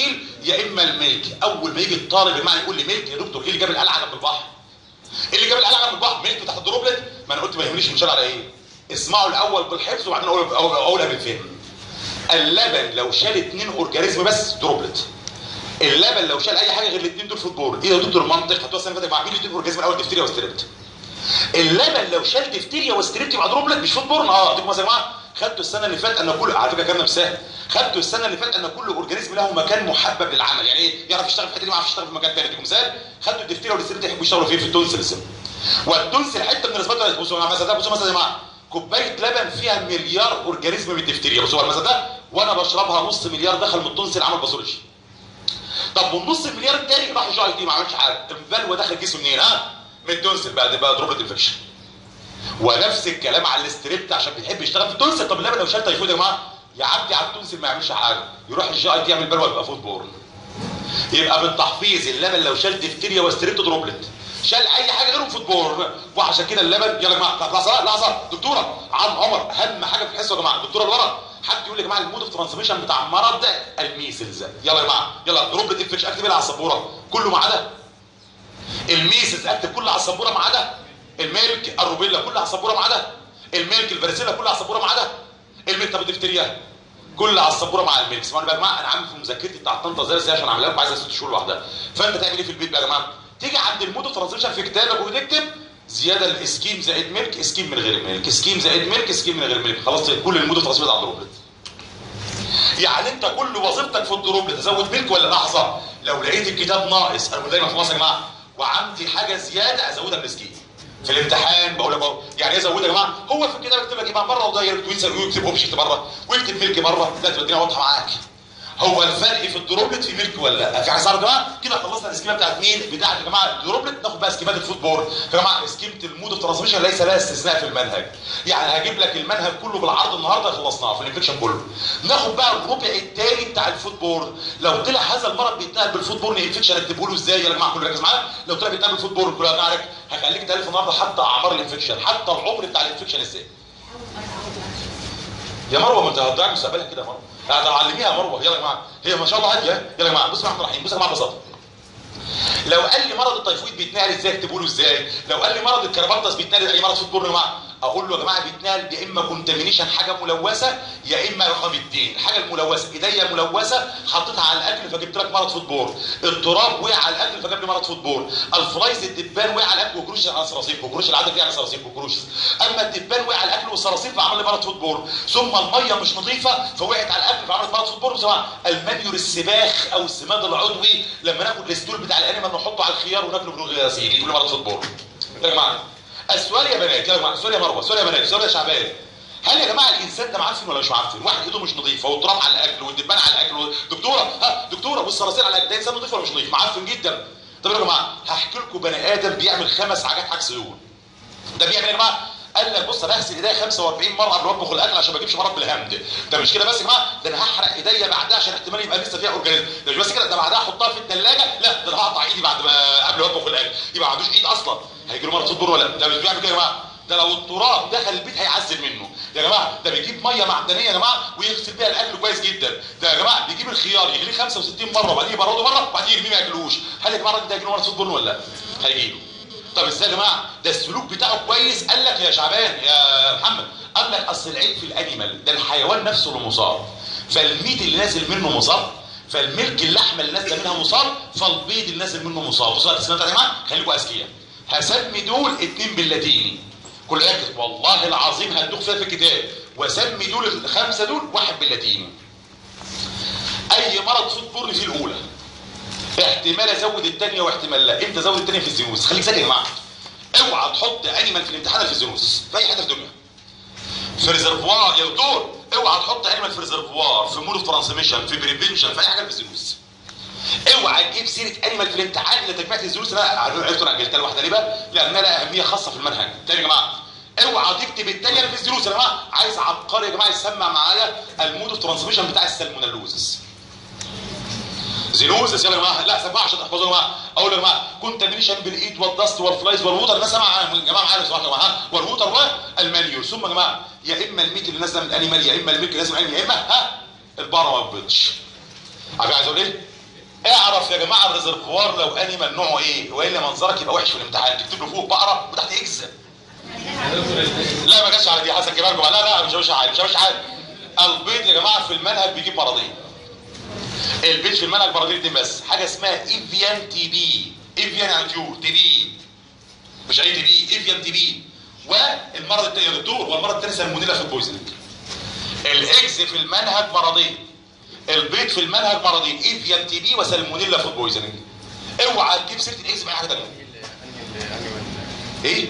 يا اما الملك اول ما يجي الطالب المعنى يقول لي ملك يا دكتور ايه اللي جاب القلعه جنب البحر ايه اللي جاب القلعه جنب البحر ملك تحت الدروبلت ما انا قلت ما يهمنيش المثال على ايه اسمعوا الاول بالحفظ وبعدين اقول أقول- اقولها بالفهم اللبن لو شال اتنين اورجانيزم بس دروبلت اللبن لو شال اي حاجه غير الاثنين دول فوتبول ايه يا دكتور المنطق هتوصل السنه اللي فاتت مع مين الاثنين اورجانيزم الاول ديفتيريا وستريبت اللبن لو شال ديفتيريا وستريبت يبقى دروبلت مش فوتبول اه اديكم مثلا يا جماعه خدتوا السنه اللي فاتت ان كل على فكره كلامنا سهل خدتوا السنه اللي فاتت ان كل اورجانيزم له مكان محبب للعمل يعني ايه يعرف يشتغل في الحته دي ما يعرفش يشتغل في مكان ثاني اديكم مثال خدتوا الديفتيريا والستريبت يحبوا يشتغلوا فين في التونسلز والتونسل حته من الاسبات بصوا يا مثلا ده بصوا مثلا يا جماعه كوبايه لبن فيها مليار اورجانيزم من الديفتيريا بصوا المثل ده وانا بشربها نص مليار دخل من التونسل عمل باثولوجي طب والنص المليار التاني راح جي اي تي ما عملش حاجه البلوه دخل جسمه منين ها من التونسل بقى ده بقى دروبلت انفكشن ونفس الكلام على الاستريبت عشان بيحب يشتغل في التونسل طب اللبن لو شال تيفود يا جماعه يعدي على التونسل ما يعملش حاجه يروح الجي اي تي يعمل بلوه يبقى فود بورن يبقى بالتحفيظ اللبن لو شال ديفتيريا واستريبت دروبلت شال اي حاجه غيرهم فود بورن وعشان كده اللبن يلا يا جماعه لحظه لحظه دكتوره عم عمر اهم حاجه في الحصه يا جماعه الدكتوره اللي ورا حد يقول لي يا جماعه المود اوف ترانسميشن بتاع مرض الميسلز يلا يا جماعه يلا دروبلت انفكشن اكتب على السبوره كله ما عدا الميسلز اكتب كله على السبوره ما عدا الميلك الروبيلا كله على السبوره ما عدا الميلك الفارسيلا كله على السبوره ما عدا الميلك طب الدفتريا كل على السبوره مع الميلك اسمعوا بقى يا جماعه انا عامل في مذاكرتي بتاع طنطا زي ازاي عشان اعملها لكم عايزها ست شهور لوحدها فانت تعمل ايه في البيت بقى يا جماعه تيجي عند المود اوف ترانزيشن في كتابك وتكتب زياده الاسكيم زائد ميلك اسكيم من غير ميلك اسكيم زائد ميلك اسكيم من غير ميلك خلاص كل المود اوف ترانزيشن على الدروبلت يعني انت كل وظيفتك في الدروبلت تزود ميلك ولا لحظه لو لقيت الكتاب ناقص انا دايما في مصر يا جماعه وعندي حاجه زياده ازودها من الاسكيم في الامتحان بقول لك اهو يعني ايه ازودها يا جماعه هو في الكتاب يكتب لك يبقى مره ودايركت ويكتب اوبجكت مره ويكتب ميلك مره لا تبقى الدنيا واضحه معاك هو الفرق في الدروبلت في ميلك ولا لا في حاجه صعبه يا جماعه كده خلصنا السكيمه بتاعت مين بتاعت يا جماعه الدروبلت ناخد بقى سكيمات الفوتبول يا جماعه سكيمه المود اوف ترانسميشن ليس لها استثناء في المنهج يعني هجيب لك المنهج كله بالعرض النهارده خلصناه في الانفكشن كله ناخد بقى الربع الثاني بتاع الفوتبول لو طلع هذا المرض بيتنقل بالفوتبول انفكشن اكتبوا له ازاي يا جماعه كله ركز معايا لو طلع بيتنقل بالفوتبول كله يا هخليك تعرف النهارده حتى اعمار الانفكشن حتى العمر بتاع الانفكشن ازاي يا مروه ما انت هتضيع مستقبلك كده يا مروه هتعلميها يا مروه يلا يا جماعه هي ما شاء الله هاديه يلا يا جماعه بصوا يا الرحمن الرحيم بصوا يا جماعه ببساطه لو قال لي مرض التيفويد بيتنقل ازاي اكتبوا له ازاي لو قال لي مرض الكرباتس بيتنقل اي مرض في الدور يا جماعه اقول له يا جماعه بيتنقل يا اما كونتامينيشن حاجه ملوثه يا اما رقم اثنين الحاجه الملوثه ايديا ملوثه حطيتها على الاكل فجبت لك مرض فوتبول التراب وقع على الاكل فجاب لي مرض فوتبول الفلايز الدبان وقع على الاكل وكروش على صراصير وكروش العاده فيها صراصير وكروش اما الدبان وقع على الاكل والصراصير فعمل لي مرض فوتبول ثم الميه مش نظيفه فوقعت على الاكل فعملت مرض فوتبول سواء المانيور السباخ او السماد العضوي لما ناخد الستول بتاع الانيمال نحطه على الخيار وناكله بدون غسيل يجيب لي مرض فوتبول يا جماعه السؤال يا بنات يا جماعه السؤال يا مروه السؤال يا بنات السؤال يا شعبان هل يا جماعه الانسان ده معفن ولا مش معفن؟ واحد ايده مش نظيفه والتراب على الاكل والدبان على الاكل دكتوره ها دكتوره والصراصير على الاكل ده انسان نظيف ولا مش نظيف؟ معفن جدا طب يا جماعه هحكي لكم بني ادم بيعمل خمس حاجات عكس دول ده بيعمل يا جماعه قال لك بص انا هغسل ايديا 45 مره قبل ما اطبخ الاكل عشان ما اجيبش مرض بالهمد ده مش كده بس يا جماعه ده انا هحرق ايديا بعدها عشان احتمال يبقى لسه فيها اورجانيزم ده مش بس كده ده بعدها احطها في الثلاجه لا ده انا هقطع ايدي بعد ما قبل ما اطبخ الاكل يبقى ما عندوش ايد اصلا هيجي له مرض صدور ولا لا ده مش بيعمل كده يا جماعه ده لو التراب دخل البيت هيعزل منه يا جماعه ده بيجيب ميه معدنيه يا جماعه ويغسل بيها الاكل كويس جدا ده يا جماعه بيجيب الخيار يغليه 65 مره وبعدين يبرده مره وبعدين يرميه ما ياكلوش هل يا جماعه الراجل ده هيجي له مرض صدور ولا لا هيجي له طب ازاي يا جماعه ده السلوك بتاعه كويس قال لك يا شعبان يا محمد قال لك اصل العيب في الانيمال ده الحيوان نفسه اللي مصاب فالميت اللي نازل منه مصاب فالملك اللحمه اللي نازله منها مصاب فالبيض اللي نازل منه مصاب بصوا الاسماء يا جماعه خليكم اذكياء هسمي دول اتنين باللاتيني كل ركز والله العظيم هتدوخ فيها في الكتاب وسمي دول الخمسه دول واحد باللاتيني اي مرض فوت بورن فيه الاولى احتمال ازود الثانيه واحتمال لا امتى ازود الثانيه في الزينوس خليك ذكي يا جماعه اوعى تحط انيمال في الامتحان في الزينوس في اي حته في الدنيا في ريزرفوار يا دكتور اوعى تحط انيمال في ريزرفوار في مود اوف ترانسميشن في بريفنشن في اي حاجه في الزينوس اوعى تجيب سيره انيمال في الامتحان اللي تجميع الزينوس انا عرفت انا اجلتها لوحدها ليه بقى؟ لانها لها اهميه خاصه في المنهج تاني يا جماعه اوعى تكتب الثانيه في الزينوس يا جماعه عايز عبقري يا جماعه يسمع معايا المود اوف ترانسميشن بتاع السالمونيلوزس زينوزس يا جماعه لا سمعوا عشان تحفظوا يا جماعه اقول يا جماعه كونتامينيشن بالايد والدست والفلايز والووتر الناس سمع يا جماعه معايا سمعوا يا جماعه والووتر والمانيور ثم يا جماعه يا اما الميت اللي نازله من الانيمال يا اما الميت اللي نازله من الانيمال يا اما ها البقره ما بتبيضش عارف عايز اقول ايه؟ اعرف يا جماعه الريزرفوار لو انيمال نوعه ايه والا منظرك يبقى وحش في الامتحان تكتب له فوق بقره وتحت اكس لا ما جاش على دي حسن جمال لا لا مش مش عارف مش مش عارف البيض يا جماعه في المنهج بيجيب مرضين البيض في المنهج مرضين دي بس حاجه اسمها ايفيان تي بي ايفيان يعني طيور تي بي مش اي تي بي ايفيان تي بي والمرض التاني يا دكتور والمرض التاني سالمونيلا في البويزنج الاكس في المنهج مرضين البيض في المنهج مرضين ايفيان تي بي وسالمونيلا في البويزنج اوعى تجيب سيره الاكس باي حاجه ثانيه ايه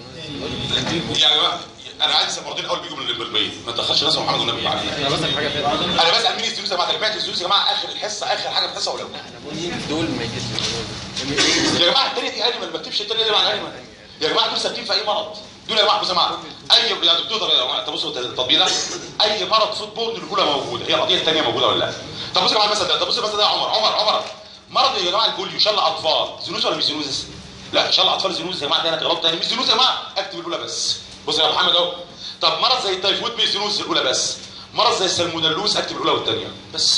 يعني بقى انا عايز مرتين اول بيجوا من البيض ما تدخلش ناس محمد والنبي عليه انا بسال حاجه تانية انا بسال مين السدوس يا جماعه تجميع السدوس يا جماعه اخر الحصه اخر حاجه في الحصه ولا لا؟ احنا بقول دول ما يجيش يا جماعه التانية دي انيمال ما بكتبش التانية دي مع الانيمال يا جماعه دول ثابتين في اي مرض دول يا جماعه بصوا يا جماعه اي يا دكتور يا جماعه طب بصوا التطبيق ده اي مرض فوت بورن الاولى موجوده هي القضيه الثانيه موجوده ولا لا طب بصوا يا جماعه المثل ده طب بصوا المثل ده يا عمر عمر عمر مرض يا جماعه البوليو شل اطفال زنوز ولا مش زنوز لا شل اطفال زنوز يا جماعه ده انا غلط تاني مش زنوز يا جماعه اكتب الاولى بس بص يا محمد اهو طب مرض زي التيفويد مش زنوز الاولى بس مرض زي السلمونيلوز اكتب الاولى والثانيه بس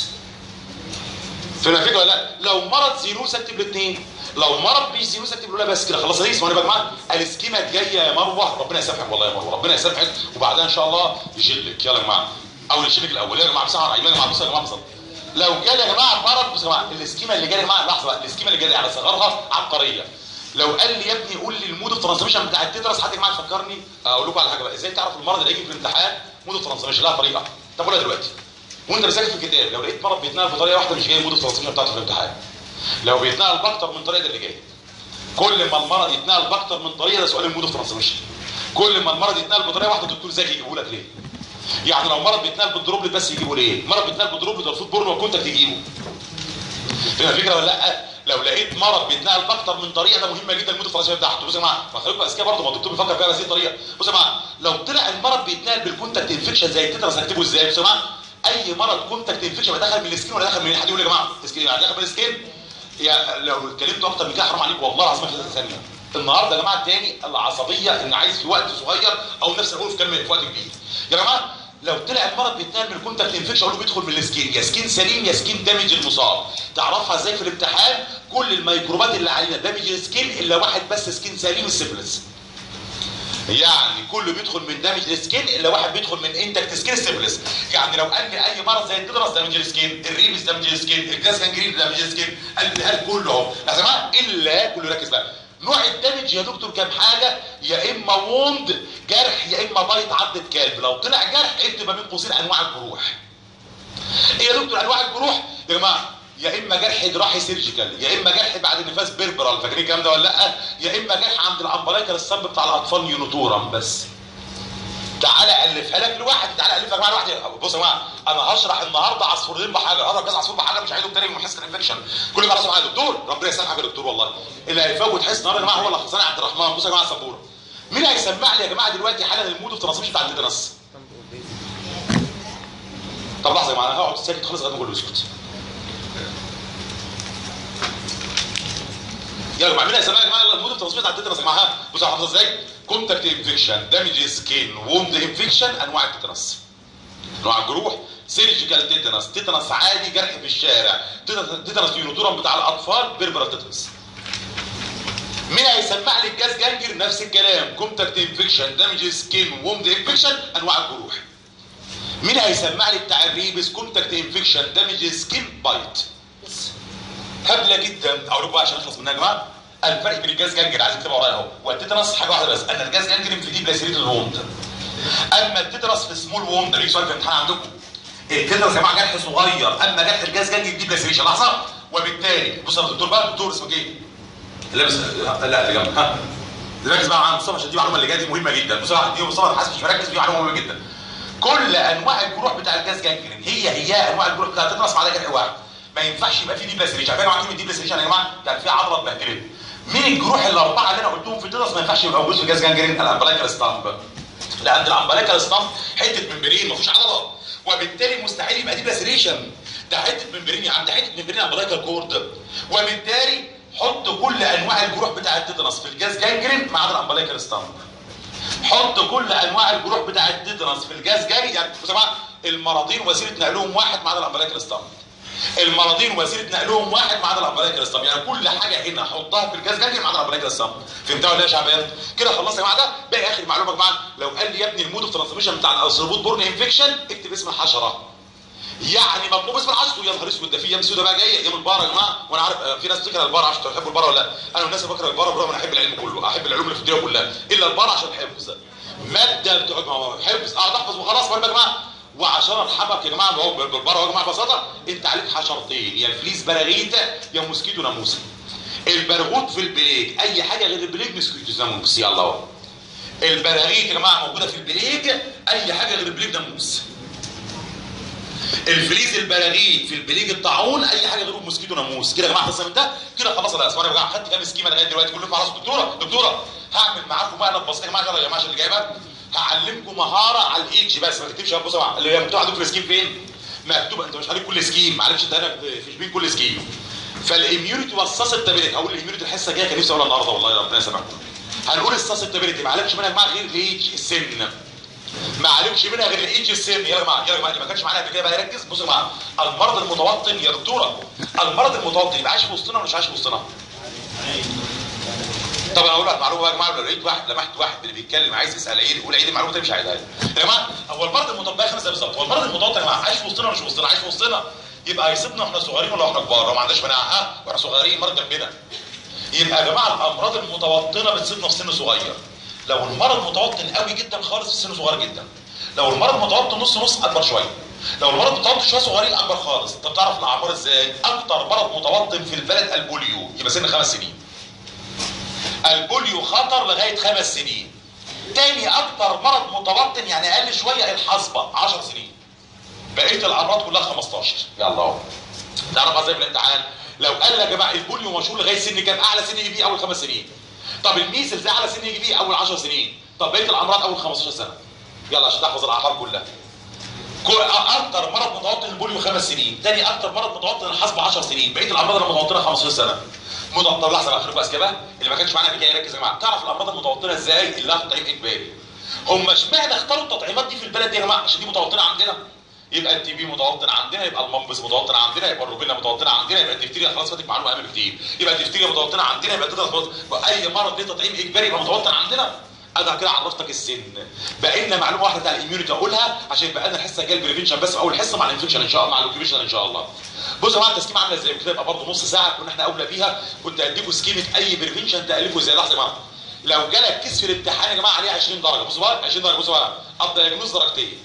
فاهم الفكره ولا لا لو مرض زيروس اكتب الاثنين لو مرض بي زيروس اكتب الاولى بس كده خلاص اسمعوا يا جماعه السكيما الجايه يا مروه ربنا يسامحك والله يا مروه ربنا يسامحك وبعدها ان شاء الله يشيلك يلا يا جماعه او يشيلك الاول يا جماعه بصراحه يا جماعه بصوا يا جماعه بصوا لو جالي يا جماعه مرض بصوا يا جماعه السكيما اللي جالي يا جماعه لحظه بقى السكيما اللي جالي على صغرها عبقريه لو قال لي يا ابني قول لي المود ترانسميشن بتاع التترس حد يا جماعه تفكرني اقول لكم على حاجه بقى ازاي تعرف المرض اللي هيجي في الامتحان مود ترانسميشن لها طريقه طب قولها دلوقتي وانت بتذاكر في الكتاب لو لقيت مرض بيتنقل بطريقه واحده مش جاي مود الترانسميشن بتاعته في الامتحان لو بيتنقل باكتر من طريقه ده اللي جاي كل ما المرض يتنقل باكتر من طريقه ده سؤال المود ترانسميشن كل ما المرض يتنقل بطريقه واحده الدكتور زكي يجيبه لك ليه يعني لو مرض بيتنقل بالدروبلت بس يجيبه ليه مرض بيتنقل بالدروبلت والفوت بورن وكونتاكت يجيبه فاهم الفكره ولا لا لو لقيت مرض بيتنقل باكتر من طريقه ده مهمه جدا المود الترانسميشن بتاعته بصوا يا جماعه ما خليكم اذكياء برضه ما الدكتور بيفكر فيها بهذه الطريقه بصوا يا جماعه لو طلع المرض بيتنقل بالكونتاكت انفكشن زي التترس هكتبه ازاي بصوا يا جماعه اي مرض كونتاكت انفكشن يبقى دخل من السكين ولا دخل من حد يقول يا جماعه السكين يعني دخل من السكين يا لو اتكلمت اكتر من كده حرام عليك والله العظيم في ثانيه النهارده يا جماعه تاني العصبيه ان عايز في وقت صغير او نفس اقول في كلمه في وقت كبير يا جماعه لو طلع المرض بيتنقل من الكونتاكت انفكشن اقول له بيدخل من السكين يا سكين سليم يا سكين دامج المصاب تعرفها ازاي في الامتحان كل الميكروبات اللي علينا دامج السكين الا واحد بس سكين سليم السيفلس يعني كله بيدخل من دامج السكين الا واحد بيدخل من انتكت سكين سيفلس يعني لو قال لي اي مرض زي التدرس دامج السكين الريبس دامج السكين الجاز جانجرين دامج السكين قال لي هل كله اهو يا جماعه الا كله ركز بقى نوع الدمج يا دكتور كام حاجه يا اما ووند جرح يا اما بايت عضة كلب لو طلع جرح اكتب ما بين قوسين انواع الجروح ايه يا دكتور انواع الجروح يا جماعه يا اما جرح جراحي سيرجيكال يا اما جرح بعد النفاس بيربرال فاكرين الكلام ده ولا لا يا اما جرح عند الامبلايكال الصب بتاع الاطفال يونوتورم بس تعالى الفها لك لوحدي تعالى الفها مع لوحدي بصوا يا جماعه انا هشرح النهارده عصفورين بحجر هضرب كذا عصفور بحجر مش عايزهم تاني من حصه الانفكشن كل ما معايا دكتور ربنا يسامحك يا دكتور والله اللي هيفوت حصه النهارده يا جماعه هو اللي خلصاني عبد الرحمن بصوا يا جماعه السبوره مين هيسمع لي يا جماعه دلوقتي حالا المود اوف ترانسميشن بتاع التدرس طب لحظه يا جماعه انا هقعد ساكت خالص لغايه ما كله يسكت يا جماعه مين هيسمع لي يا جماعه المود اوف ترانسميشن بتاع التدرس معاها بصوا حافظه ازاي كونتاكت انفكشن دامج سكين ووند انفكشن انواع التتنس انواع الجروح سيرجيكال تيتانس تيتانس عادي جرح في الشارع تيتانس يونوتورم بتاع الاطفال بيربرال تيتانس مين هيسمع لي الجاز جانجر نفس الكلام كونتاكت انفكشن دامج سكين ووند انفكشن انواع الجروح مين هيسمع لي بتاع الريبس كونتاكت انفكشن دامج سكين بايت بس هبله جدا اقول لكم عشان اخلص منها يا جماعه الفرق بين الجاز جانجر عايز اكتبها ورايا اهو والتيتانس حاجه واحده بس ان الجاز جانجر في دي بلاسيريت الوند اما التيتانس في سمول ووند ليه سؤال في الامتحان عندكم التيتانس يا جماعه جرح صغير اما جرح الجاز جانجر دي بلاسيريشن لحظه وبالتالي بص يا دكتور بقى دكتور اسمه ايه؟ لابس لا اللي جنب ها ركز بقى معايا مصطفى عشان دي معلومه اللي جايه دي مهمه جدا بصراحه دي مصطفى انا حاسس مش مركز دي معلومه مهمه جدا كل انواع الجروح بتاع الجاز جانجرين هي هي انواع الجروح بتاع التيتانس ما عدا جرح واحد ما ينفعش يبقى في دي بلاسيريشن عارفين معنى كلمه دي بلاسيريشن يا جماعه كان في عضله اتبهدلت مين الجروح الاربعه اللي انا قلتهم في التيتانس ما ينفعش يبقى موجود في الجاز جانجرين الامبلايكال ستامب لان الامبلايكال ستامب حته ممبرين ما فيهوش عضله وبالتالي مستحيل يبقى دي بلاسيريشن ده حته ممبرين يا عم ده حته ممبرين امبلايكال كورد وبالتالي حط كل انواع الجروح بتاع التيتانس في الجاز جانجرين ما عدا الامبلايكال ستامب حط كل انواع الجروح بتاع التيتانس في الجاز جانجرين يعني يا جماعه المرضين وسيله نقلهم واحد ما عدا الامبلايكال ستامب المرضين وسيله نقلهم واحد ما عدا الامبريكال الصم يعني كل حاجه هنا حطها في الجهاز جنجي ما عدا الامبريكال الصم فهمتها ولا يا شعبان كده خلصنا يا جماعه ده باقي اخر معلومه يا جماعه لو قال لي يا ابني المود اوف ترانسميشن بتاع الارثروبود بورن انفكشن اكتب اسم الحشره يعني مطلوب اسم الحشره يا نهار اسود ده في ايام سودا بقى جايه ايام البارة يا جماعه وانا عارف آه، في ناس بتكره البارة عشان تحبوا البارة ولا لا انا من الناس اللي بكره البارة برغم انا احب العلم كله احب العلوم اللي في الدنيا كلها الا البارة عشان الحفظ ماده بتقعد مع حفظ اقعد احفظ وخلاص بقى يا جماعه وعشان ارحمك يا جماعه هو بالبره يا جماعه ببساطه انت عليك حشرتين يا الفليس بلاغيته يا موسكيتو ناموسه البرغوث في البليج اي حاجه غير البليج موسكيتو ناموس يلا اهو البراغيث يا جماعه موجوده في البليج اي حاجه غير البليج ناموس الفليز البراغيث في البليج الطاعون اي حاجه غير موسكيتو ناموس كده يا جماعه خلصنا من ده كده خلاص انا اسمعني يا جماعه خدت كام سكيمه لغايه دلوقتي كلكم خلاص دكتوره دكتوره هعمل معاكم مقلب بسيط يا جماعه يلا يا جماعه عشان اللي جايبه هعلمكم مهاره على الايدج بس ما تكتبش يا بصوا يا جماعة. اللي هي مكتوب عندكم السكيم فين؟ مكتوب انت مش عليك كل سكيم معلش انت هنا في شبين كل سكيم فالاميونيتي والسسبتابيلتي هقول الاميونيتي الحصه الجايه كان نفسي اقولها النهارده والله يا ربنا يسامحكم هنقول السسبتابيلتي ما عليكش منها يا جماعه غير الايدج السن ما عليكش منها غير الايدج السن يا جماعه يا جماعه اللي ما كانش معانا قبل كده بقى يركز بصوا يا جماعه المرض المتوطن يا دكتوره المرض المتوطن يبقى عايش في وسطنا ولا مش عايش في وسطنا؟ طب انا اقول لك معلومه بقى يا جماعه لو لقيت واحد لمحت واحد اللي بيتكلم عايز يسال عيد قول عيد المعلومه دي مش عايزها يا جماعه هو المرض المتوطن بقى خمس دقايق بالظبط هو المرض المتوطن يا جماعه عايش في وسطنا ولا مش في وسطنا عايش في وسطنا يبقى هيصيبنا واحنا صغيرين ولا واحنا كبار لو ما عندناش مناعه ها واحنا صغيرين مرض جنبنا يبقى يا جماعه الامراض المتوطنه بتصيبنا في سن صغير لو المرض متوطن قوي جدا خالص في سن صغير جدا لو المرض متوطن نص نص اكبر شويه لو المرض متوطن شويه صغيرين اكبر خالص انت بتعرف الاعمار ازاي اكتر مرض متوطن في البلد البوليو يبقى سن خمس سنين البوليو خطر لغايه خمس سنين تاني اكتر مرض متوطن يعني اقل شويه الحصبه 10 سنين بقيه الامراض كلها 15 يلا اهو تعرف ازاي في الامتحان لو قال يا جماعه البوليو مشهور لغايه سن كام اعلى سن يجي بيه اول خمس سنين طب الميسلز اعلى سن يجي بيه اول 10 سنين طب بقيه الامراض اول 15 سنه يلا عشان تحفظ الاعمار كلها كل- اكتر مرض متوطن البوليو خمس سنين تاني اكتر مرض متوطن الحصبه 10 سنين بقيه الامراض المتوطنه 15 سنه متوطن طب لحظه بقى خليكم اذكى بقى اللي ما كانش معانا قبل كده يركز يا جماعه تعرف الامراض المتوطنه ازاي اللي لها تطعيم اجباري هم اشمعنى اختاروا التطعيمات دي في البلد دي يا جماعه عشان دي متوطنه عندنا يبقى التي بي متوطن عندنا يبقى المنبس متوطن عندنا يبقى الروبيلا متوطنه عندنا يبقى الدفتيريا خلاص فاتك معلومه اهم بكتير يبقى الدفتيريا متوطنه عندنا يبقى التيتانوس متوطن اي مرض ليه تطعيم اجباري يبقى متوطن عندنا انا كده عرفتك السن بقى لنا معلومه واحده بتاع الاميونيتي اقولها عشان يبقى لنا الحصه الجايه البريفنشن بس اول حصه مع الانفكشن ان شاء الله مع الاوكيبيشن ان شاء الله بصوا يا جماعه التسكيمه عامله ازاي كده يبقى برضه نص ساعه كنا احنا اولى بيها كنت اديكم سكيمه اي بريفنشن تالفه ازاي لحظه يا جماعه لو جالك كيس في الامتحان يا جماعه عليه 20 درجه بصوا بقى 20 درجه بصوا بقى الدايجنوز درجتين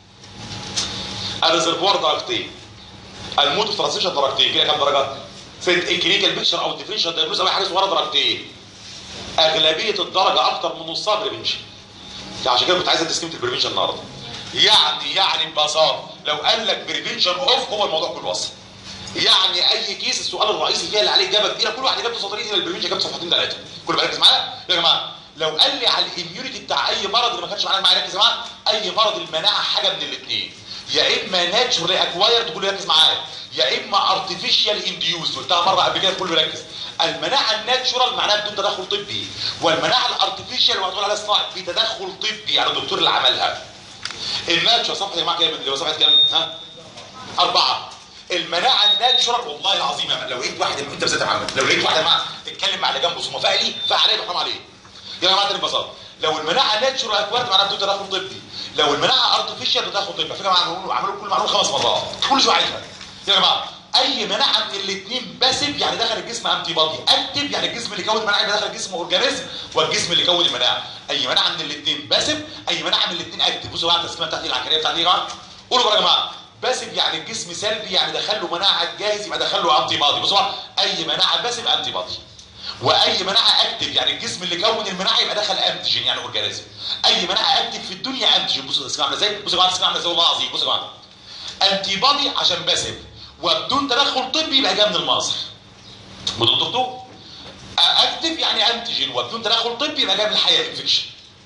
الريزرفوار درجتين المود اوف ترانزيشن درجتين كده كام درجه؟ في الكلينيكال بيكشر او الديفرنشال دايجنوز او اي حاجه صغيره درجتين اغلبيه الدرجه اكتر من نصها بريفنشن عشان كده كنت عايز ادي سكيمه البريفنشن النهارده يعني يعني ببساطه لو قال لك بريفنشن اوف هو الموضوع كله وصل يعني اي كيس السؤال الرئيسي فيها اللي عليه اجابه كبيره كل واحد اجابته سطرين الى البريفنشن اجابته صفحتين ثلاثه كل مركز معايا يا جماعه لو قال لي على الاميونيتي بتاع اي مرض اللي ما كانش معانا معايا ركز يا جماعه اي مرض المناعه حاجه من الاثنين يا اما ناتشورال اكوايرد كله ركز معايا يا اما ارتفيشال انديوز قلتها مره قبل كده كله ركز المناعه الناتشورال معناها بدون تدخل طبي والمناعه الارتفيشال وهتقول عليها صناعي بتدخل طبي يعني الدكتور اللي عملها الناتشورال صفحه يا جماعه كام اللي هو صفحه كام ها أربعة المناعة الناتشورال والله العظيم يا م- لو لقيت واحد أنت بالذات يا محمد لو لقيت واحد يا جماعة اتكلم مع اللي جنبه ثم فعلي فعليه بحرام عليه يا جماعة تاني ببساطة لو المناعة ناتشورال اكوارد معناها بدون تدخل طبي لو المناعة ارتفيشال تدخل طبي على فكرة عملوا عملوا كل معلومة خمس مرات كل شوية عايزها يا جماعة اي مناعه من الاثنين باسف يعني دخل الجسم انتي بادي اكتف يعني الجسم اللي كون المناعه يبقى دخل الجسم اورجانيزم والجسم اللي كون المناعه اي مناعه من الاثنين باسف اي مناعه من الاثنين اكتف بصوا بقى التسميه بتاعتي العكريه بتاعتي يا جماعه قولوا بقى يا جماعه باسف يعني الجسم سلبي يعني دخل له مناعه جاهز يبقى دخل له انتي بادي بصوا بقى اي مناعه باسف انتي بادي واي مناعه اكتف يعني الجسم اللي كون المناعه يبقى دخل انتيجين يعني اورجانيزم اي مناعه اكتف في الدنيا انتيجين بصوا التسميه عامله ازاي بصوا يا جماعه التسميه عامله ازاي والله العظيم بصوا يا جماعه انتي بادي عشان باسف وبدون تدخل طبي يبقى جاي من المصر بدون دكتور اكتف يعني انتيجين وبدون تدخل طبي يبقى جاي من الحياه انفكشن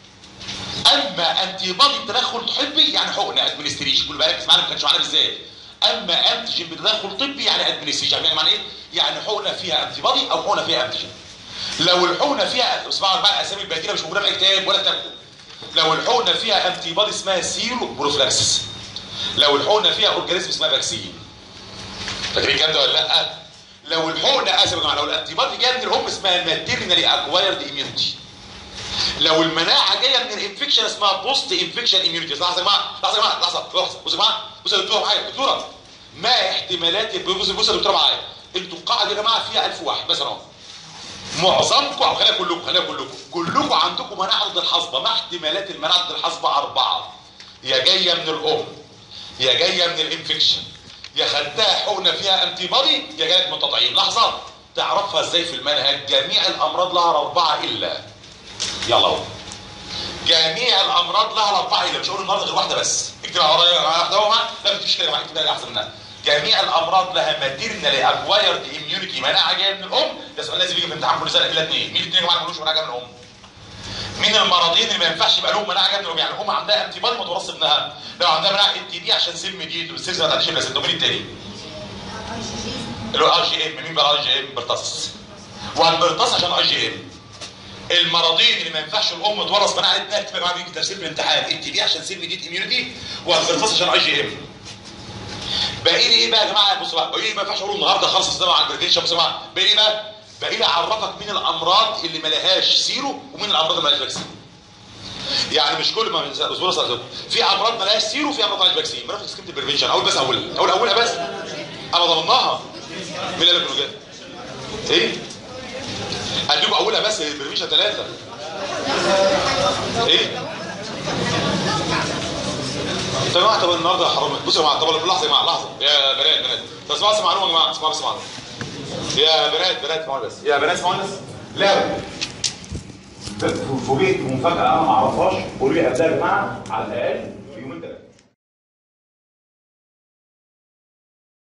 اما انتي بادي بتدخل طبي يعني حقنه ادمنستريشن كل بالك اسمعنا ما كانش معانا ازاي اما انتيجين بتدخل طبي يعني ادمنستريشن يعني معنى ايه يعني حقنه فيها انتي بادي او حقنه فيها انتيجين لو الحقنه فيها اسمعوا بقى الاسامي البديله مش موجوده في اي كتاب ولا كتابكم لو الحقنه فيها انتي بادي اسمها سيرو بروفلاكسس لو الحقنه فيها اورجانيزم اسمها فاكسين فاكرين الكلام ده ولا لا لو الحقنه اسف يا جماعه لو الانتي بادي جايه من الام اسمها ماتيرنالي اكوايرد اميونيتي لو المناعه جايه من الانفكشن اسمها بوست انفكشن اميونيتي لحظه يا جماعه لحظه يا جماعه لحظه لحظه بصوا يا جماعه بصوا يا دكتوره معايا دكتوره ما احتمالات بصوا بصوا يا دكتوره معايا انتوا القاعده يا جماعه فيها 1000 واحد مثلا اهو معظمكم او خلينا كلكم خلينا كلكم كلكم عندكم مناعه ضد الحصبه ما احتمالات المناعه ضد الحصبه اربعه يا جايه من الام يا جايه من الانفكشن يا خدتها حقنه فيها انتي بادي يا جالك من تطعيم لحظه تعرفها ازاي في المنهج جميع الامراض لها اربعه الا يلا اهو جميع الامراض لها اربعه الا مش هقول النهارده غير واحده بس اكتب على ورايا واحده اهو لا مفيش كده اكتب لي احسن منها جميع الامراض لها ماتيرنالي اكوايرد اميونيتي مناعه جايه من الام ده سؤال لازم يجي في الامتحان كل سنه الا اثنين مين الاثنين ما ملوش مناعه جايه من الام مين المرضين اللي ما ينفعش يبقى لهم مناعه جايه من الام يعني الام عندها انتي بادي ما تورث ابنها لو عندها مناعه انتي دي عشان سلم جديد والسلسله ما تعديش الا ست مين التاني اللي هو اي جي ام مين بقى اي جي ام برتص والبرتص عشان اي جي ام المرضين اللي ما ينفعش الام تورث مناعه ابنها تبقى معاها بيجي تفسير الامتحان انتي دي عشان سلم جديد اميونيتي والبرتص عشان اي جي ام باقي لي ايه بقى يا جماعه بصوا بقى باقي لي ما ينفعش اقول النهارده خلص السنه على البريديشن بصوا يا جماعه باقي لي بقى باقي لي اعرفك مين الامراض اللي ما لهاش سيرو ومين الامراض اللي ما لهاش فاكسين يعني مش كل ما اصبروا اصبروا في امراض ما لهاش سيرو وفي امراض ما لهاش فاكسين ما سكيمه البريفنشن اول بس اولها اول اولها بس انا ضمناها مين اللي قال لك ايه هديكوا اولها بس البريفنشن ثلاثه ايه طب يا جماعه طب النهارده حرام بصوا يا جماعه طب لحظه يا جماعه لحظه يا بنات بنات طب اسمعوا بس معلومه يا جماعه اسمعوا بس معلومه يا بنات بنات اسمعوا بس يا بنات اسمعوا بس لا فوجئت بمفاجاه انا ما اعرفهاش قولوا لي قبلها يا جماعه على الاقل